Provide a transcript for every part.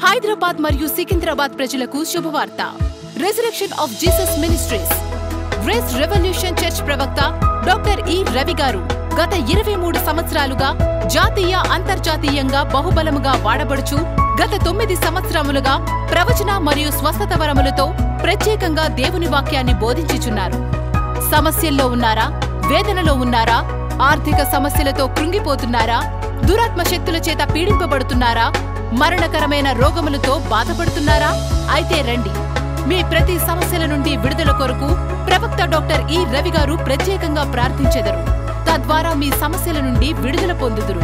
హైదరాబాద్ మరియు సికింద్రాబాద్ ప్రజలకు శుభవార్త resurrection of Jesus ministries grace revolution church ప్రవక్త డాక్టర్ ఈ రవి గారు గత ఇరవై మూడు సంవత్సరాలుగా జాతీయ అంతర్జాతీయంగా బహుబలముగా వాడబడుచు గత తొమ్మిది సంవత్సరములుగా ప్రవచన మరియు స్వస్థత వరములతో ప్రత్యేకంగా దేవుని వాక్యాన్ని బోధించుచున్నారు సమస్యల్లో ఉన్నారా వేదనలో ఉన్నారా ఆర్థిక సమస్యలతో కృంగిపోతున్నారా దురాత్మ శక్తుల చేత పీడింపబడుతున్నారా మరణకరమైన రోగములతో బాధపడుతున్నారా అయితే రండి మీ ప్రతి సమస్యల నుండి విడుదల కొరకు ప్రవక్త డాక్టర్ ఈ రవి గారు ప్రత్యేకంగా ప్రార్థించెదరు తద్వారా మీ సమస్యల నుండి విడుదల పొందుదురు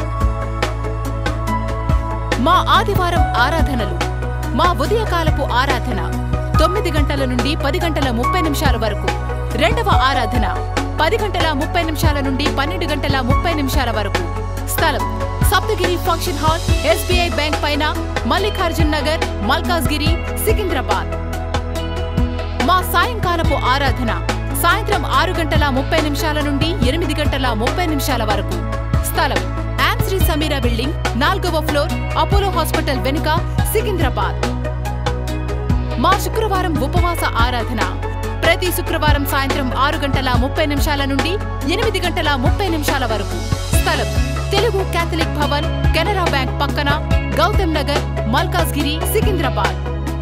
మా ఆదివారం ఆరాధనలు మా ఉదయకాలపు ఆరాధన తొమ్మిది గంటల నుండి పది గంటల ముప్పై నిమిషాల వరకు రెండవ ఆరాధన పది గంటల ముప్పై నిమిషాల నుండి పన్నెండు గంటల ముప్పై నిమిషాల వరకు స్థలం Saptagiri function hall SBI bank పైన మల్లికార్జున్ నగర్ మల్కాజ్గిరి సికింద్రాబాద్ మా సాయంకాలపు ఆరాధన సాయంత్రం ఆరు గంటల ముప్పై నిమిషాల నుండి ఎనిమిది గంటల ముప్పై నిమిషాల వరకు స్థలం యామ్ శ్రీ సమీరా బిల్డింగ్ నాలుగవ ఫ్లోర్ అపోలో హాస్పిటల్ వెనుక సికింద్రాబాద్ మా శుక్రవారం ఉపవాస ఆరాధన ప్రతి శుక్రవారం సాయంత్రం ఆరు గంటల ముప్పై నిమిషాల నుండి ఎనిమిది గంటల ముప్పై నిమిషాల వరకు స్థలం తెలుగు కేథలిక్ భవన్ కెనరా బ్యాంక్ పక్కన గౌతమ్ నగర్ మల్కాజ్గిరి సికింద్రాబాద్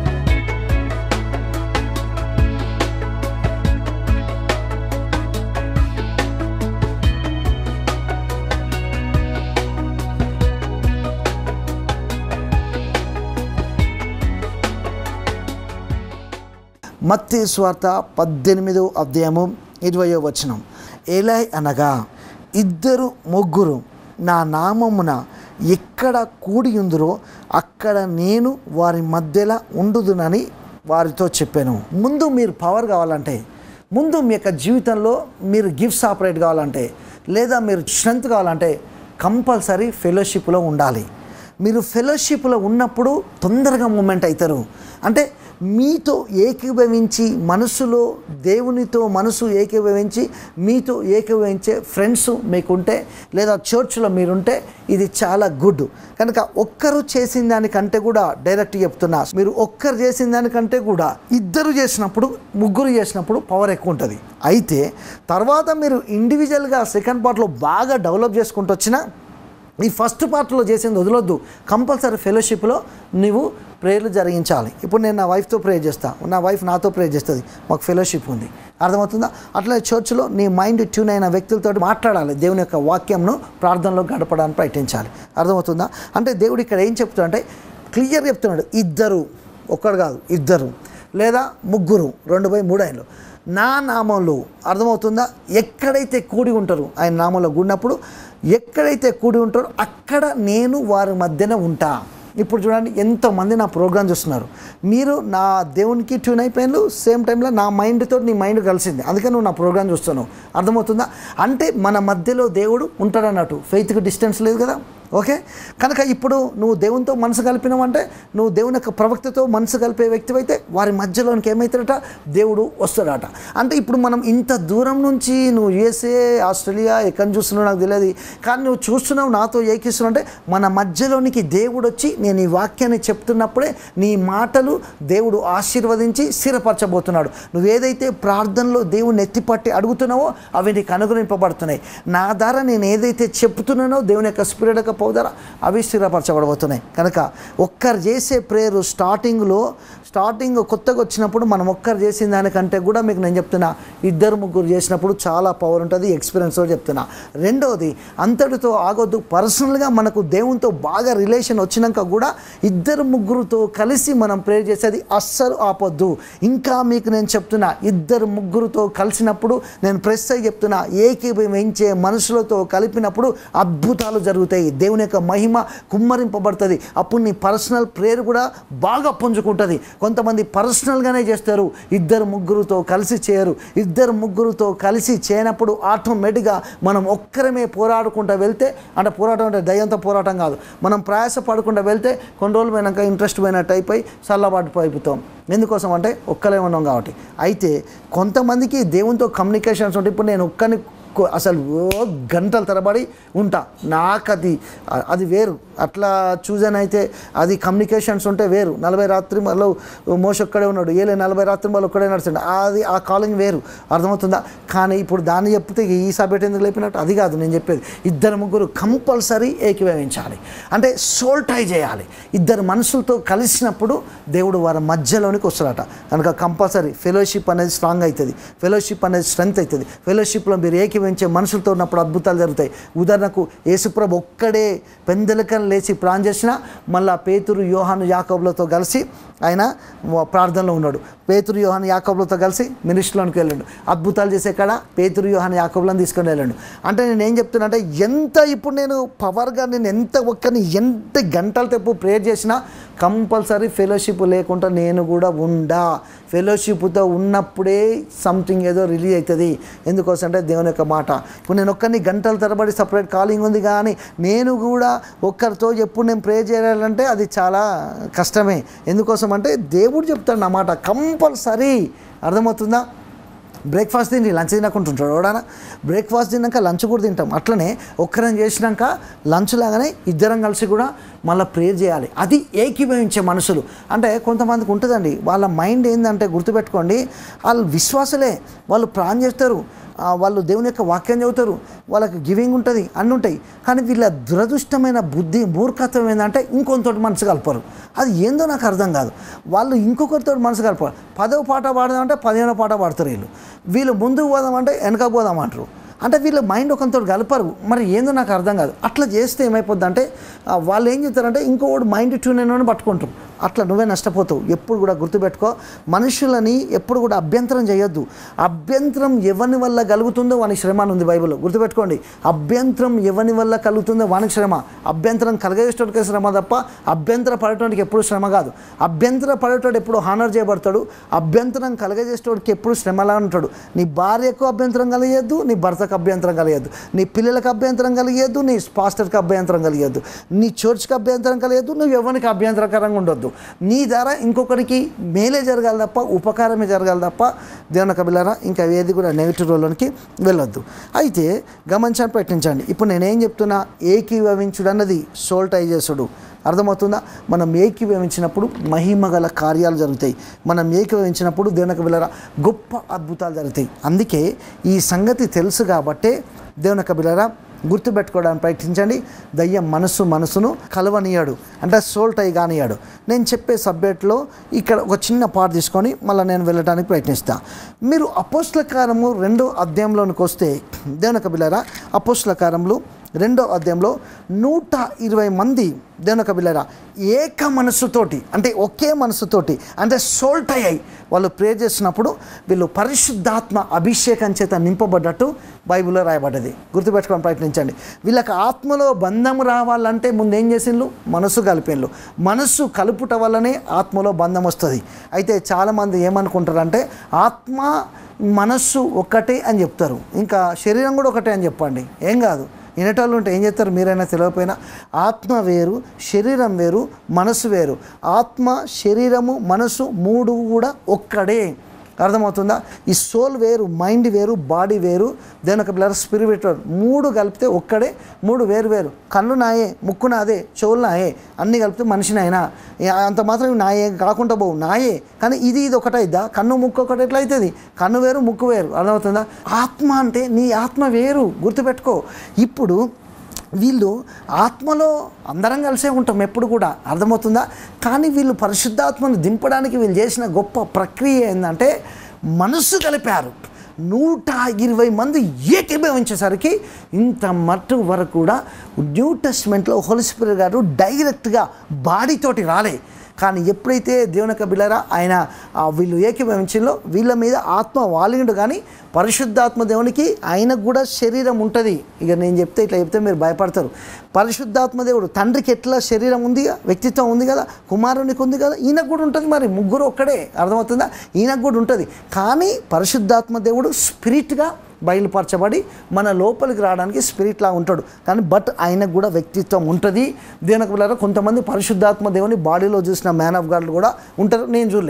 మత్తి స్వార్త పద్దెనిమిదో అధ్యాయము ఇరవయో వచనం ఏలాయ్ అనగా ఇద్దరు ముగ్గురు నా నామమున ఎక్కడ కూడి ఉందరో అక్కడ నేను వారి మధ్యలో ఉండుదునని వారితో చెప్పాను ముందు మీరు పవర్ కావాలంటే ముందు మీ యొక్క జీవితంలో మీరు గిఫ్ట్స్ ఆపరేట్ కావాలంటే లేదా మీరు స్ట్రెంత్ కావాలంటే కంపల్సరీ ఫెలోషిప్లో ఉండాలి మీరు ఫెలోషిప్లో ఉన్నప్పుడు తొందరగా మూమెంట్ అవుతారు అంటే మీతో ఏకీభవించి మనసులో దేవునితో మనసు ఏకీభవించి మీతో ఏకీభవించే ఫ్రెండ్స్ మీకుంటే లేదా చర్చ్లో మీరుంటే ఇది చాలా గుడ్ కనుక ఒక్కరు చేసిన దానికంటే కూడా డైరెక్ట్ చెప్తున్నా మీరు ఒక్కరు చేసిన దానికంటే కూడా ఇద్దరు చేసినప్పుడు ముగ్గురు చేసినప్పుడు పవర్ ఎక్కువ ఉంటుంది అయితే తర్వాత మీరు ఇండివిజువల్గా సెకండ్ పార్ట్లో బాగా డెవలప్ చేసుకుంటూ వచ్చినా ఈ ఫస్ట్ పార్ట్లో చేసింది వదలొద్దు కంపల్సరీ ఫెలోషిప్లో నువ్వు ప్రేయర్లు జరిగించాలి ఇప్పుడు నేను నా వైఫ్తో ప్రేయర్ చేస్తాను నా వైఫ్ నాతో ప్రేయర్ చేస్తుంది మాకు ఫెలోషిప్ ఉంది అర్థమవుతుందా అట్లనే చర్చ్లో నీ మైండ్ ట్యూన్ అయిన వ్యక్తులతో మాట్లాడాలి దేవుని యొక్క వాక్యంను ప్రార్థనలో గడపడానికి ప్రయత్నించాలి అర్థమవుతుందా అంటే దేవుడు ఇక్కడ ఏం చెప్తున్నాడంటే క్లియర్ చెప్తున్నాడు ఇద్దరు ఒక్కడు కాదు ఇద్దరు లేదా ముగ్గురు రెండు బై మూడు ఆయనలు నా నామంలో అర్థమవుతుందా ఎక్కడైతే కూడి ఉంటారు ఆయన నామంలో కూడినప్పుడు ఎక్కడైతే కూడి ఉంటారో అక్కడ నేను వారి మధ్యన ఉంటా ఇప్పుడు చూడండి ఎంతోమంది నా ప్రోగ్రామ్ చూస్తున్నారు మీరు నా దేవునికి ట్యూన్ అయిపోయినారు సేమ్ టైంలో నా మైండ్తో నీ మైండ్ కలిసింది అందుకే నువ్వు నా ప్రోగ్రామ్ చూస్తున్నావు అర్థమవుతుందా అంటే మన మధ్యలో దేవుడు ఉంటాడన్నట్టు ఫెయిత్కి డిస్టెన్స్ లేదు కదా ఓకే కనుక ఇప్పుడు నువ్వు దేవునితో మనసు కలిపినావంటే నువ్వు దేవుని యొక్క ప్రవక్తతో మనసు కలిపే వ్యక్తివైతే వారి మధ్యలోనికి ఏమవుతాడట దేవుడు వస్తాడట అంటే ఇప్పుడు మనం ఇంత దూరం నుంచి నువ్వు యుఎస్ఏ ఆస్ట్రేలియా ఎక్కడ చూస్తున్నావు నాకు తెలియదు కానీ నువ్వు చూస్తున్నావు నాతో ఏకిస్తున్నావు అంటే మన మధ్యలోనికి దేవుడు వచ్చి నేను ఈ వాక్యాన్ని చెప్తున్నప్పుడే నీ మాటలు దేవుడు ఆశీర్వదించి స్థిరపరచబోతున్నాడు నువ్వు ఏదైతే ప్రార్థనలో దేవుని ఎత్తిపట్టి అడుగుతున్నావో అవి నీకు అనుగ్రహింపబడుతున్నాయి నా ద్వారా నేను ఏదైతే చెప్తున్నానో దేవుని యొక్క స్పిరిట్ యొక్క పౌదర అవి స్థిరపరచబడబోతున్నాయి కనుక ఒక్కరు చేసే ప్రేయర్ స్టార్టింగ్లో స్టార్టింగ్ కొత్తగా వచ్చినప్పుడు మనం ఒక్కరు చేసిన దానికంటే కూడా మీకు నేను చెప్తున్నా ఇద్దరు ముగ్గురు చేసినప్పుడు చాలా పవర్ ఉంటుంది ఎక్స్పీరియన్స్తో చెప్తున్నా రెండవది అంతటితో ఆగొద్దు పర్సనల్గా మనకు దేవునితో బాగా రిలేషన్ వచ్చినాక కూడా ఇద్దరు ముగ్గురుతో కలిసి మనం ప్రేయర్ చేసేది అస్సలు ఆపొద్దు ఇంకా మీకు నేను చెప్తున్నా ఇద్దరు ముగ్గురుతో కలిసినప్పుడు నేను ప్రెస్ అయి చెప్తున్నా ఏకీభవించే మనుషులతో కలిపినప్పుడు అద్భుతాలు జరుగుతాయి దేవుని యొక్క మహిమ కుమ్మరింపబడుతుంది అప్పుడు నీ పర్సనల్ ప్రేయర్ కూడా బాగా పుంజుకుంటుంది కొంతమంది పర్సనల్గానే చేస్తారు ఇద్దరు ముగ్గురుతో కలిసి చేయరు ఇద్దరు ముగ్గురుతో కలిసి చేయనప్పుడు ఆటోమేటిక్గా మనం ఒక్కరమే పోరాడుకుంటూ వెళ్తే అంటే పోరాటం అంటే దయ్యంతో పోరాటం కాదు మనం ప్రయాస పడకుండా వెళ్తే కొన్ని రోజులు పోయినాక ఇంట్రెస్ట్ పోయినట్టు అయిపోయి చల్లబాటు అయిపోతాం ఎందుకోసం అంటే ఒక్కలే ఉన్నాం కాబట్టి అయితే కొంతమందికి దేవునితో కమ్యూనికేషన్స్ ఉంటాయి ఇప్పుడు నేను ఒక్కని కొ- అసలు ఓ గంటల తరబడి ఉంటా నాకు అది అది వేరు అట్లా చూజన్ అయితే అది కమ్యూనికేషన్స్ ఉంటే వేరు నలభై రాత్రి మళ్ళీ మోస ఒక్కడే ఉన్నాడు ఏలే నలభై రాత్రి మళ్ళీ ఒక్కడే నడుస్తుండే అది ఆ కాలింగ్ వేరు అర్థమవుతుందా కానీ ఇప్పుడు దాన్ని చెప్తే ఈ సబ్జెక్ట్ ఎందుకు లేపినట్టు అది కాదు నేను చెప్పేది ఇద్దరు ముగ్గురు కంపల్సరీ ఏకీభవించాలి అంటే సోల్ టై చేయాలి ఇద్దరు మనుషులతో కలిసినప్పుడు దేవుడు వారి మధ్యలోనికి వస్తాడట కనుక కంపల్సరీ ఫెలోషిప్ అనేది స్ట్రాంగ్ అవుతుంది ఫెలోషిప్ అనేది స్ట్రెంగ్త్ అవుతుంది ఫెలోషిప్లో మీరు ఏకీభవించే మనుషులతో ఉన్నప్పుడు అద్భుతాలు జరుగుతాయి ఉదాహరణకు యేసుప్రభు ఒక్కడే పెందెలకని లేచి ప్రాణం చేసిన మళ్ళా పేతురు యోహాను యాకబులతో కలిసి ఆయన ప్రార్థనలో ఉన్నాడు పేతురు యోహాను యాకబులతో కలిసి మినిస్ట్రీలోనికి వెళ్ళాడు అద్భుతాలు చేసే కాడ పేతురు యోహాను యాకబులను తీసుకొని వెళ్ళాడు అంటే నేను ఏం చెప్తున్నా అంటే ఎంత ఇప్పుడు నేను పవర్గా నేను ఎంత ఒక్కరిని ఎంత గంటల తెప్పు ప్రేయర్ చేసినా కంపల్సరీ ఫెలోషిప్ లేకుండా నేను కూడా ఉండా ఫెలోషిప్తో ఉన్నప్పుడే సంథింగ్ ఏదో రిలీజ్ అవుతుంది ఎందుకోసం అంటే దేవుని యొక్క మాట ఇప్పుడు నేను ఒక్కరిని గంటల తరబడి సపరేట్ కాలింగ్ ఉంది కానీ నేను కూడా ఒక్కరితో ఎప్పుడు నేను ప్రే చేయాలంటే అది చాలా కష్టమే ఎందుకోసం అంటే దేవుడు చెప్తాడు నా మాట కంపల్సరీ అర్థమవుతుందా బ్రేక్ఫాస్ట్ తిని లంచ్ తినకుంటుంటాడు ఎవడన్నా బ్రేక్ఫాస్ట్ తిన్నాక లంచ్ కూడా తింటాం అట్లనే ఒక్కరం చేసినాక లంచ్ లాగానే ఇద్దరం కలిసి కూడా మళ్ళీ ప్రేయర్ చేయాలి అది ఏకీభవించే మనుషులు అంటే కొంతమందికి ఉంటుందండి వాళ్ళ మైండ్ ఏంటంటే గుర్తుపెట్టుకోండి వాళ్ళు విశ్వాసులే వాళ్ళు ప్రాణం చేస్తారు ఆ, వాళ్ళు దేవుని యొక్క వాక్యం చదువుతారు వాళ్ళకి గివింగ్ ఉంటుంది అన్నీ ఉంటాయి కానీ వీళ్ళ దురదృష్టమైన బుద్ధి మూర్ఖత్వం ఏంటంటే ఇంకొంతటి మనసు కలపరు అది ఏందో నాకు అర్థం కాదు వాళ్ళు ఇంకొకరితో మనసు కలపరు పదవ పాట పాడదామంటే పదిహేనో పాట పాడతారు వీళ్ళు వీళ్ళు ముందుకు పోదామంటే వెనక పోదామంటారు అంటే వీళ్ళ మైండ్ ఒకంతో కలపరు మరి ఏందో నాకు అర్థం కాదు అట్లా చేస్తే ఏమైపోద్ది అంటే ఆ, వాళ్ళు ఏం చేస్తారంటే ఇంకోటి మైండ్ ట్యూన్ అయిన పట్టుకుంటారు అట్లా నువ్వే నష్టపోతావు ఎప్పుడు కూడా గుర్తుపెట్టుకో మనుషులని ఎప్పుడు కూడా అభ్యంతరం చేయొద్దు అభ్యంతరం ఎవరి వల్ల కలుగుతుందో వానికి శ్రమ అని ఉంది బైబిల్లో గుర్తుపెట్టుకోండి అభ్యంతరం ఎవరి వల్ల కలుగుతుందో వానికి శ్రమ అభ్యంతరం కలగజేసేటోడికే శ్రమ తప్ప అభ్యంతర పడేటోడికి ఎప్పుడు శ్రమ కాదు అభ్యంతర పడేటోడు ఎప్పుడు హానర్ చేయబడతాడు అభ్యంతరం కలగజేసేటోడికి ఎప్పుడు శ్రమలా ఉంటాడు నీ భార్యకు అభ్యంతరం కలిగేద్దు నీ భర్తకు అభ్యంతరం కలిగేద్దు నీ పిల్లలకు అభ్యంతరం కలిగేద్దు నీ పాస్టర్కి అభ్యంతరం కలిగేద్దు నీ చర్చ్కి అభ్యంతరం కలిగేద్దు నువ్వు ఎవరికి అభ్యంతరకరంగా ఉండొద్దు నీ ద్వారా ఇంకొకరికి మేలే జరగాలి తప్ప ఉపకారమే జరగాలి తప్ప దేవుని కబిలారా ఇంకా ఏది కూడా నెగిటివ్ రోల్లోనికి వెళ్ళొద్దు అయితే గమనించని పెట్టించండి ఇప్పుడు నేనేం చెప్తున్నా ఏకీభవించుడు అన్నది సోల్టైజేసుడు అర్థమవుతుందా మనం ఏకీభవించినప్పుడు మహిమ గల కార్యాలు జరుగుతాయి మనం ఏకీభవించినప్పుడు దేవునికి బిళ్ళరా గొప్ప అద్భుతాలు జరుగుతాయి అందుకే ఈ సంగతి తెలుసు కాబట్టే దేవునికి బిళ్ళరా గుర్తుపెట్టుకోవడానికి ప్రయత్నించండి దయ్యం మనసు మనసును కలవనీయాడు అంటే సోల్టై కానియాడు నేను చెప్పే సబ్జెక్ట్లో ఇక్కడ ఒక చిన్న పాట తీసుకొని మళ్ళీ నేను వెళ్ళడానికి ప్రయత్నిస్తా మీరు అపోస్ల కారము రెండో అధ్యాయంలోనికి వస్తే దేవునికి బిళ్ళరా అపోస్ల కారంలో రెండో అధ్యాయంలో నూట ఇరవై మంది దేవుని బిళ్ళరా ఏక మనస్సుతోటి అంటే ఒకే మనసుతోటి అంటే సోల్ట్ అయ్యాయి వాళ్ళు ప్రే చేసినప్పుడు వీళ్ళు పరిశుద్ధాత్మ అభిషేకం చేత నింపబడ్డట్టు బైబిల్లో రాయబడ్డది గుర్తుపెట్టుకొని ప్రయత్నించండి వీళ్ళకి ఆత్మలో బంధం రావాలంటే ముందు ఏం చేసిండ్రు మనసు కలిపిండ్రు మనస్సు కలుపుట వల్లనే ఆత్మలో బంధం వస్తుంది అయితే చాలామంది ఏమనుకుంటారంటే ఆత్మ మనస్సు ఒక్కటే అని చెప్తారు ఇంకా శరీరం కూడా ఒకటే అని చెప్పండి ఏం కాదు వినేటోళ్ళు ఉంటే ఏం చేస్తారు మీరైనా తెలియకపోయినా ఆత్మ వేరు శరీరం వేరు మనసు వేరు ఆత్మ శరీరము మనసు మూడు కూడా ఒక్కడే అర్థమవుతుందా ఈ సోల్ వేరు మైండ్ వేరు బాడీ వేరు దేని ఒక బ్లర్ స్పిరిట్ మూడు కలిపితే ఒక్కడే మూడు వేరు వేరు కళ్ళు నాయే ముక్కు నాదే చెవులు నాయే అన్నీ కలిపితే మనిషిని అయినా అంత మాత్రం ఇవి నాయే కాకుండా పోవు నాయే కానీ ఇది ఇది ఒకటైద్దా కన్ను ముక్కు ఒకటి ఎట్లా అవుతుంది కన్ను వేరు ముక్కు వేరు అర్థమవుతుందా ఆత్మ అంటే నీ ఆత్మ వేరు గుర్తుపెట్టుకో ఇప్పుడు వీళ్ళు ఆత్మలో అందరం కలిసే ఉంటాం ఎప్పుడు కూడా అర్థమవుతుందా కానీ వీళ్ళు పరిశుద్ధాత్మను దింపడానికి వీళ్ళు చేసిన గొప్ప ప్రక్రియ ఏంటంటే మనస్సు కలిపారు నూట ఇరవై మంది ఏకీభవించేసరికి ఇంత మట్టు వరకు కూడా న్యూ టెస్ట్మెంట్లో హోలిస్పిరి గారు డైరెక్ట్గా బాడీతోటి రాలే కానీ ఎప్పుడైతే దేవుని యొక్క బిళ్ళరా ఆయన ఆ వీళ్ళు ఏకీభవించిందో వీళ్ళ మీద ఆత్మ వాలిండు కానీ పరిశుద్ధాత్మ దేవునికి ఆయనకు కూడా శరీరం ఉంటుంది ఇక నేను చెప్తే ఇట్లా చెప్తే మీరు భయపడతారు పరిశుద్ధాత్మ దేవుడు తండ్రికి ఎట్లా శరీరం ఉంది వ్యక్తిత్వం ఉంది కదా కుమారునికి ఉంది కదా ఈయనకు కూడా ఉంటుంది మరి ముగ్గురు ఒక్కడే అర్థమవుతుందా ఈయనకు కూడా ఉంటుంది కానీ పరిశుద్ధాత్మ దేవుడు స్పిరిట్గా బయలుపరచబడి మన లోపలికి రావడానికి స్పిరిట్లా ఉంటాడు కానీ బట్ ఆయనకు కూడా వ్యక్తిత్వం ఉంటుంది దేనికి వెళ్ళారా కొంతమంది పరిశుద్ధాత్మ దేవుని బాడీలో చూసిన మ్యాన్ ఆఫ్ గాడ్లు కూడా ఉంటారు నేను చూడలే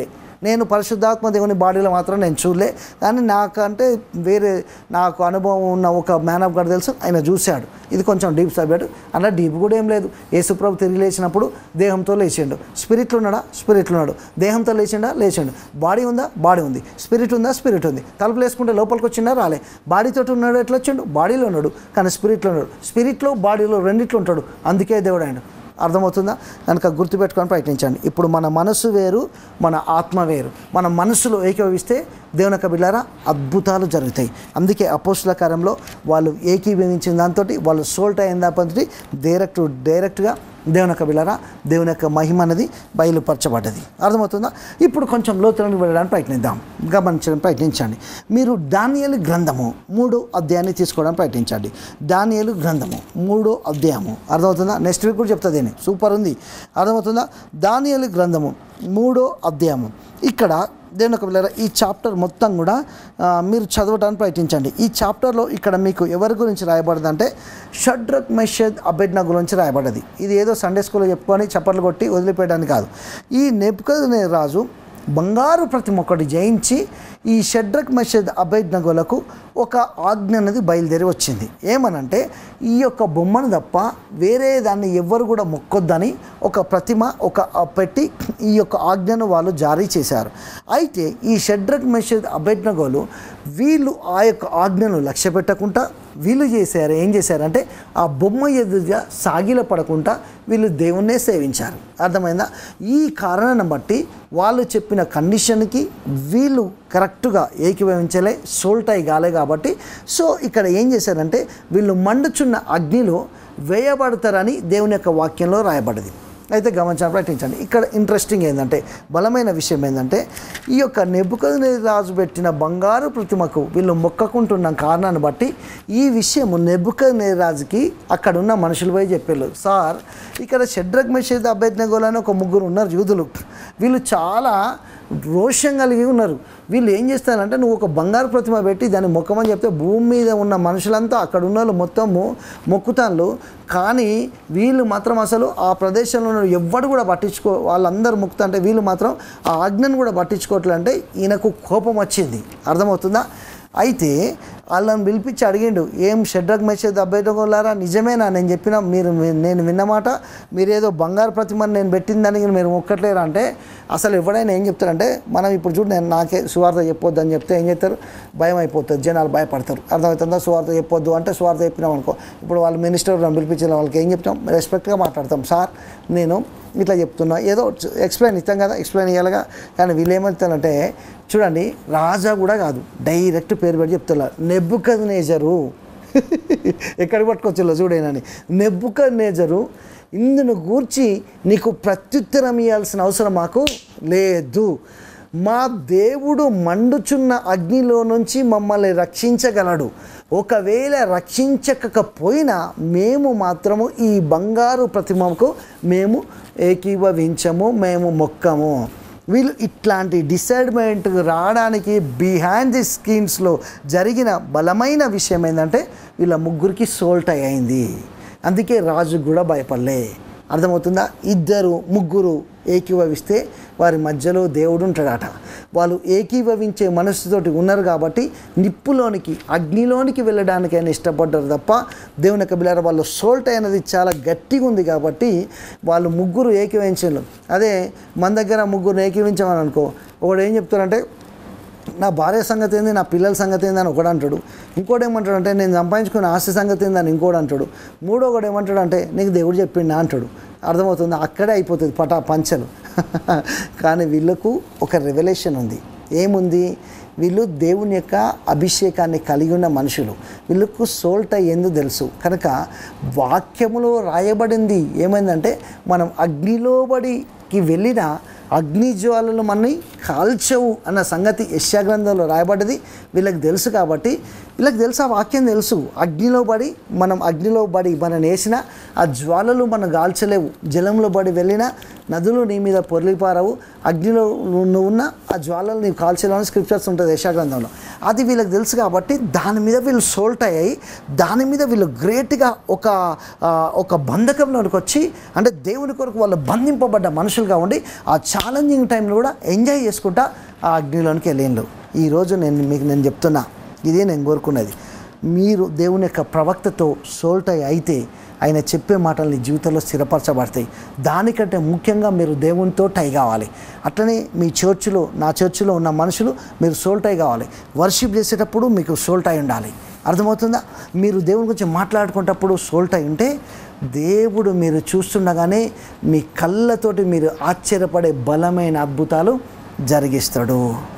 నేను పరిశుద్ధాత్మ దేవుని బాడీలో మాత్రం నేను చూడలే కానీ నాకంటే వేరే నాకు అనుభవం ఉన్న ఒక మ్యాన్ ఆఫ్ గాడ్ తెలుసు ఆయన చూశాడు ఇది కొంచెం డీప్ సబ్జెక్ట్ అలా డీప్ కూడా ఏం లేదు యేసుప్రభు తిరిగి లేచినప్పుడు దేహంతో లేచిండు స్పిరిట్లో ఉన్నాడా స్పిరిట్లో ఉన్నాడు దేహంతో లేచిండా లేచిండు బాడీ ఉందా బాడీ ఉంది స్పిరిట్ ఉందా స్పిరిట్ ఉంది తలుపులు వేసుకుంటే లోపలికి వచ్చిండా రాలే బాడీతో ఉన్నాడు ఎట్లా వచ్చిండు బాడీలో ఉన్నాడు కానీ స్పిరిట్లో ఉన్నాడు స్పిరిట్లో బాడీలో రెండిట్లో ఉంటాడు అందుకే దేవుడు ఆయన అర్థమవుతుందా కనుక గుర్తుపెట్టుకొని ప్రయత్నించండి ఇప్పుడు మన మనసు వేరు మన ఆత్మ వేరు మన మనసులో ఏకీభవిస్తే దేవుని యొక్క బిడ్డారా అద్భుతాలు జరుగుతాయి అందుకే అపోస్తుల కార్యంలో వాళ్ళు ఏకీభవించిన దాంతో వాళ్ళు సోల్ట్ అయిన దాంతో డైరెక్ట్ డైరెక్ట్గా దేవుని యొక్క బిళ్ళరా దేవుని యొక్క మహిమ అనేది బయలుపరచబడ్డది అర్థమవుతుందా ఇప్పుడు కొంచెం లోతులను వెళ్ళడానికి ప్రయత్నిద్దాం గమనించడం ప్రయత్నించండి మీరు దానియలు గ్రంథము మూడో అధ్యాయాన్ని తీసుకోవడానికి ప్రయత్నించండి దానియలు గ్రంథము మూడో అధ్యాయము అర్థమవుతుందా నెక్స్ట్ వీక్ కూడా చెప్తా దీన్ని సూపర్ ఉంది అర్థమవుతుందా దానియలు గ్రంథము మూడో అధ్యాయము ఇక్కడ దేవుని ఒక పిల్లల ఈ చాప్టర్ మొత్తం కూడా ఆ, మీరు చదవడానికి ప్రయత్నించండి ఈ చాప్టర్లో ఇక్కడ మీకు ఎవరి గురించి రాయబడింది అంటే షడ్రక్ మెషద్ అబెడ్నా గురించి రాయబడ్డది ఇది ఏదో సండే స్కూల్లో చెప్పుకొని చప్పట్లు కొట్టి వదిలిపెట్టడానికి కాదు ఈ నెప్పుకనే రాజు బంగారు ప్రతిమ ఒకటి జయించి ఈ షడ్రక్ మషద్ అబైద్నగోలకు ఒక ఆజ్ఞ అనేది బయలుదేరి వచ్చింది ఏమనంటే ఈ యొక్క బొమ్మను తప్ప వేరే దాన్ని ఎవ్వరు కూడా మొక్కొద్దని ఒక ప్రతిమ ఒక ఆ పెట్టి ఈ యొక్క ఆజ్ఞను వాళ్ళు జారీ చేశారు అయితే ఈ షడ్రక్ మషద్ అబైద్నగోలు వీళ్ళు ఆ యొక్క ఆజ్ఞను లక్ష్య పెట్టకుండా వీళ్ళు చేశారు ఏం చేశారంటే ఆ బొమ్మ ఎదురుగా సాగిల పడకుండా వీళ్ళు దేవుణ్ణే సేవించారు అర్థమైందా ఈ కారణాన్ని బట్టి వాళ్ళు చెప్పిన కండిషన్కి వీళ్ళు కరెక్ట్గా ఏకీభవించలే సోల్టై కాలే కాబట్టి సో ఇక్కడ ఏం చేశారంటే వీళ్ళు మండుచున్న అగ్నిలో వేయబడతారని దేవుని యొక్క వాక్యంలో రాయబడింది అయితే గమనించడం ప్రయత్నించండి ఇక్కడ ఇంట్రెస్టింగ్ ఏంటంటే బలమైన విషయం ఏంటంటే ఈ యొక్క నెబ్బుకని రాజు పెట్టిన బంగారు ప్రతిమకు వీళ్ళు మొక్కకుంటున్న కారణాన్ని బట్టి ఈ విషయము నెబ్బుకని రాజుకి అక్కడ ఉన్న మనుషులు పోయి చెప్పారు సార్ ఇక్కడ షడ్రగ్ మెషేద్ అభ్యర్థనగోలు అని ఒక ముగ్గురు ఉన్నారు యూదులు వీళ్ళు చాలా రోషం కలిగి ఉన్నారు వీళ్ళు ఏం చేస్తారంటే నువ్వు ఒక బంగారు ప్రతిమ పెట్టి దాన్ని మొక్కమని చెప్తే భూమి మీద ఉన్న మనుషులంతా అక్కడ ఉన్న వాళ్ళు మొత్తము మొక్కుతాన్లు కానీ వీళ్ళు మాత్రం అసలు ఆ ప్రదేశంలో ఉన్న ఎవ్వడు కూడా పట్టించుకో వాళ్ళందరూ మొక్కుతా అంటే వీళ్ళు మాత్రం ఆ ఆజ్ఞను కూడా పట్టించుకోవట్లే అంటే ఈయనకు కోపం వచ్చింది అర్థమవుతుందా అయితే వాళ్ళని పిలిపించి అడిగిండు ఏం షడ్రగ్ మెసేజ్ అబ్బాయిలారా నిజమేనా నేను చెప్పిన మీరు నేను విన్నమాట మీరు ఏదో బంగారు ప్రతిమని నేను పెట్టిన దానికి మీరు మొక్కట్లేరు అంటే అసలు ఎవడైనా ఏం చెప్తారంటే మనం ఇప్పుడు చూడు నేను నాకే సువార్త చెప్పొద్దు అని చెప్తే ఏం చేస్తారు భయం అయిపోతుంది జనాలు భయపడతారు అర్థమవుతుందా సువార్త చెప్పొద్దు అంటే సువార్త చెప్పినాం అనుకో ఇప్పుడు వాళ్ళు మినిస్టర్ పిలిపించిన వాళ్ళకి ఏం చెప్తాం రెస్పెక్ట్గా మాట్లాడతాం సార్ నేను ఇట్లా చెప్తున్నా ఏదో ఎక్స్ప్లెయిన్ ఇస్తాం కదా ఎక్స్ప్లెయిన్ ఇవ్వాలిగా కానీ వీళ్ళు ఏమవుతారంటే చూడండి రాజా కూడా కాదు డైరెక్ట్ పేరు పెట్టి చెప్తున్నారు నెబ్బుకద్ నేజరు ఎక్కడికి పట్టుకొచ్చిలో చూడేనని నెబ్బుకద్ నేజరు ఇందును గూర్చి నీకు ప్రత్యుత్తరం ఇవ్వాల్సిన అవసరం మాకు లేదు మా దేవుడు మండుచున్న అగ్నిలో నుంచి మమ్మల్ని రక్షించగలడు ఒకవేళ రక్షించకపోయినా మేము మాత్రము ఈ బంగారు ప్రతిమకు మేము ఏకీభవించము మేము మొక్కము వీళ్ళు ఇట్లాంటి డిసైడ్మెంట్ రావడానికి బిహైండ్ ది స్క్రీన్స్లో జరిగిన బలమైన విషయం ఏంటంటే వీళ్ళ ముగ్గురికి సోల్ట్ అయింది అందుకే రాజు కూడా భయపడలే అర్థమవుతుందా ఇద్దరు ముగ్గురు ఏకీభవిస్తే వారి మధ్యలో దేవుడు ఉంటాడట వాళ్ళు ఏకీభవించే మనస్సుతోటి ఉన్నారు కాబట్టి నిప్పులోనికి అగ్నిలోనికి వెళ్ళడానికైనా ఇష్టపడ్డారు తప్ప దేవుని యొక్క బిళ్ళార వాళ్ళు సోల్ట్ అయినది చాలా గట్టిగా ఉంది కాబట్టి వాళ్ళు ముగ్గురు ఏకీభవించారు అదే మన దగ్గర ముగ్గురు ఏకీభవించామని అనుకో ఒకడు ఏం చెప్తారంటే నా భార్య సంగతి ఏంది నా పిల్లల సంగతి ఏంది అని ఒకడు అంటాడు ఇంకోటి ఏమంటాడు అంటే నేను సంపాదించుకున్న ఆస్తి సంగతి ఏందని ఇంకోటి అంటాడు మూడో ఒకడు ఏమంటాడు అంటే నీకు దేవుడు చెప్పిండా అంటాడు అర్థమవుతుంది అక్కడే అయిపోతుంది పటా పంచలు కానీ వీళ్ళకు ఒక రెవల్యూషన్ ఉంది ఏముంది వీళ్ళు దేవుని యొక్క అభిషేకాన్ని కలిగి ఉన్న మనుషులు వీళ్ళకు సోల్ట్ అయ్యేందు తెలుసు కనుక వాక్యములో రాయబడింది ఏమైందంటే మనం అగ్నిలోబడికి వెళ్ళిన అగ్ని జ్వాలలు మనని కాల్చవు అన్న సంగతి యశ్యా గ్రంథంలో రాయబడ్డది వీళ్ళకి తెలుసు కాబట్టి వీళ్ళకి తెలుసు ఆ వాక్యం తెలుసు అగ్నిలో పడి మనం అగ్నిలో పడి మనం వేసిన ఆ జ్వాలలు మనం గాల్చలేవు జలంలో పడి వెళ్ళిన నదులు నీ మీద పొర్లిపారవు అగ్నిలో నువ్వు ఉన్న ఆ జ్వాలలు నీవు కాల్చలేవు అని స్క్రిప్చర్స్ ఉంటుంది యశాగ్రంథంలో అది వీళ్ళకి తెలుసు కాబట్టి దాని మీద వీళ్ళు సోల్ట్ అయ్యాయి దాని మీద వీళ్ళు గ్రేట్గా ఒక ఆ, ఒక బంధకంలోనికి వచ్చి అంటే దేవుని కొరకు వాళ్ళు బంధింపబడ్డ మనుషులుగా ఉండి ఆ ఛాలెంజింగ్ టైంలో కూడా ఎంజాయ్ చేసుకుంటా ఆ అగ్నిలోనికి వెళ్ళిండు ఈరోజు నేను మీకు నేను చెప్తున్నా ఇదే నేను కోరుకున్నది మీరు దేవుని యొక్క ప్రవక్తతో సోల్టై అయితే ఆయన చెప్పే మాటలు నీ జీవితంలో స్థిరపరచబడతాయి దానికంటే ముఖ్యంగా మీరు దేవునితో టై కావాలి అట్లనే మీ చర్చిలో నా చర్చిలో ఉన్న మనుషులు మీరు సోల్టై కావాలి వర్షిప్ చేసేటప్పుడు మీకు సోల్టై ఉండాలి అర్థమవుతుందా మీరు దేవుని గురించి మాట్లాడుకునేటప్పుడు సోల్టై ఉంటే దేవుడు మీరు చూస్తుండగానే మీ కళ్ళతోటి మీరు ఆశ్చర్యపడే బలమైన అద్భుతాలు జరిగిస్తాడు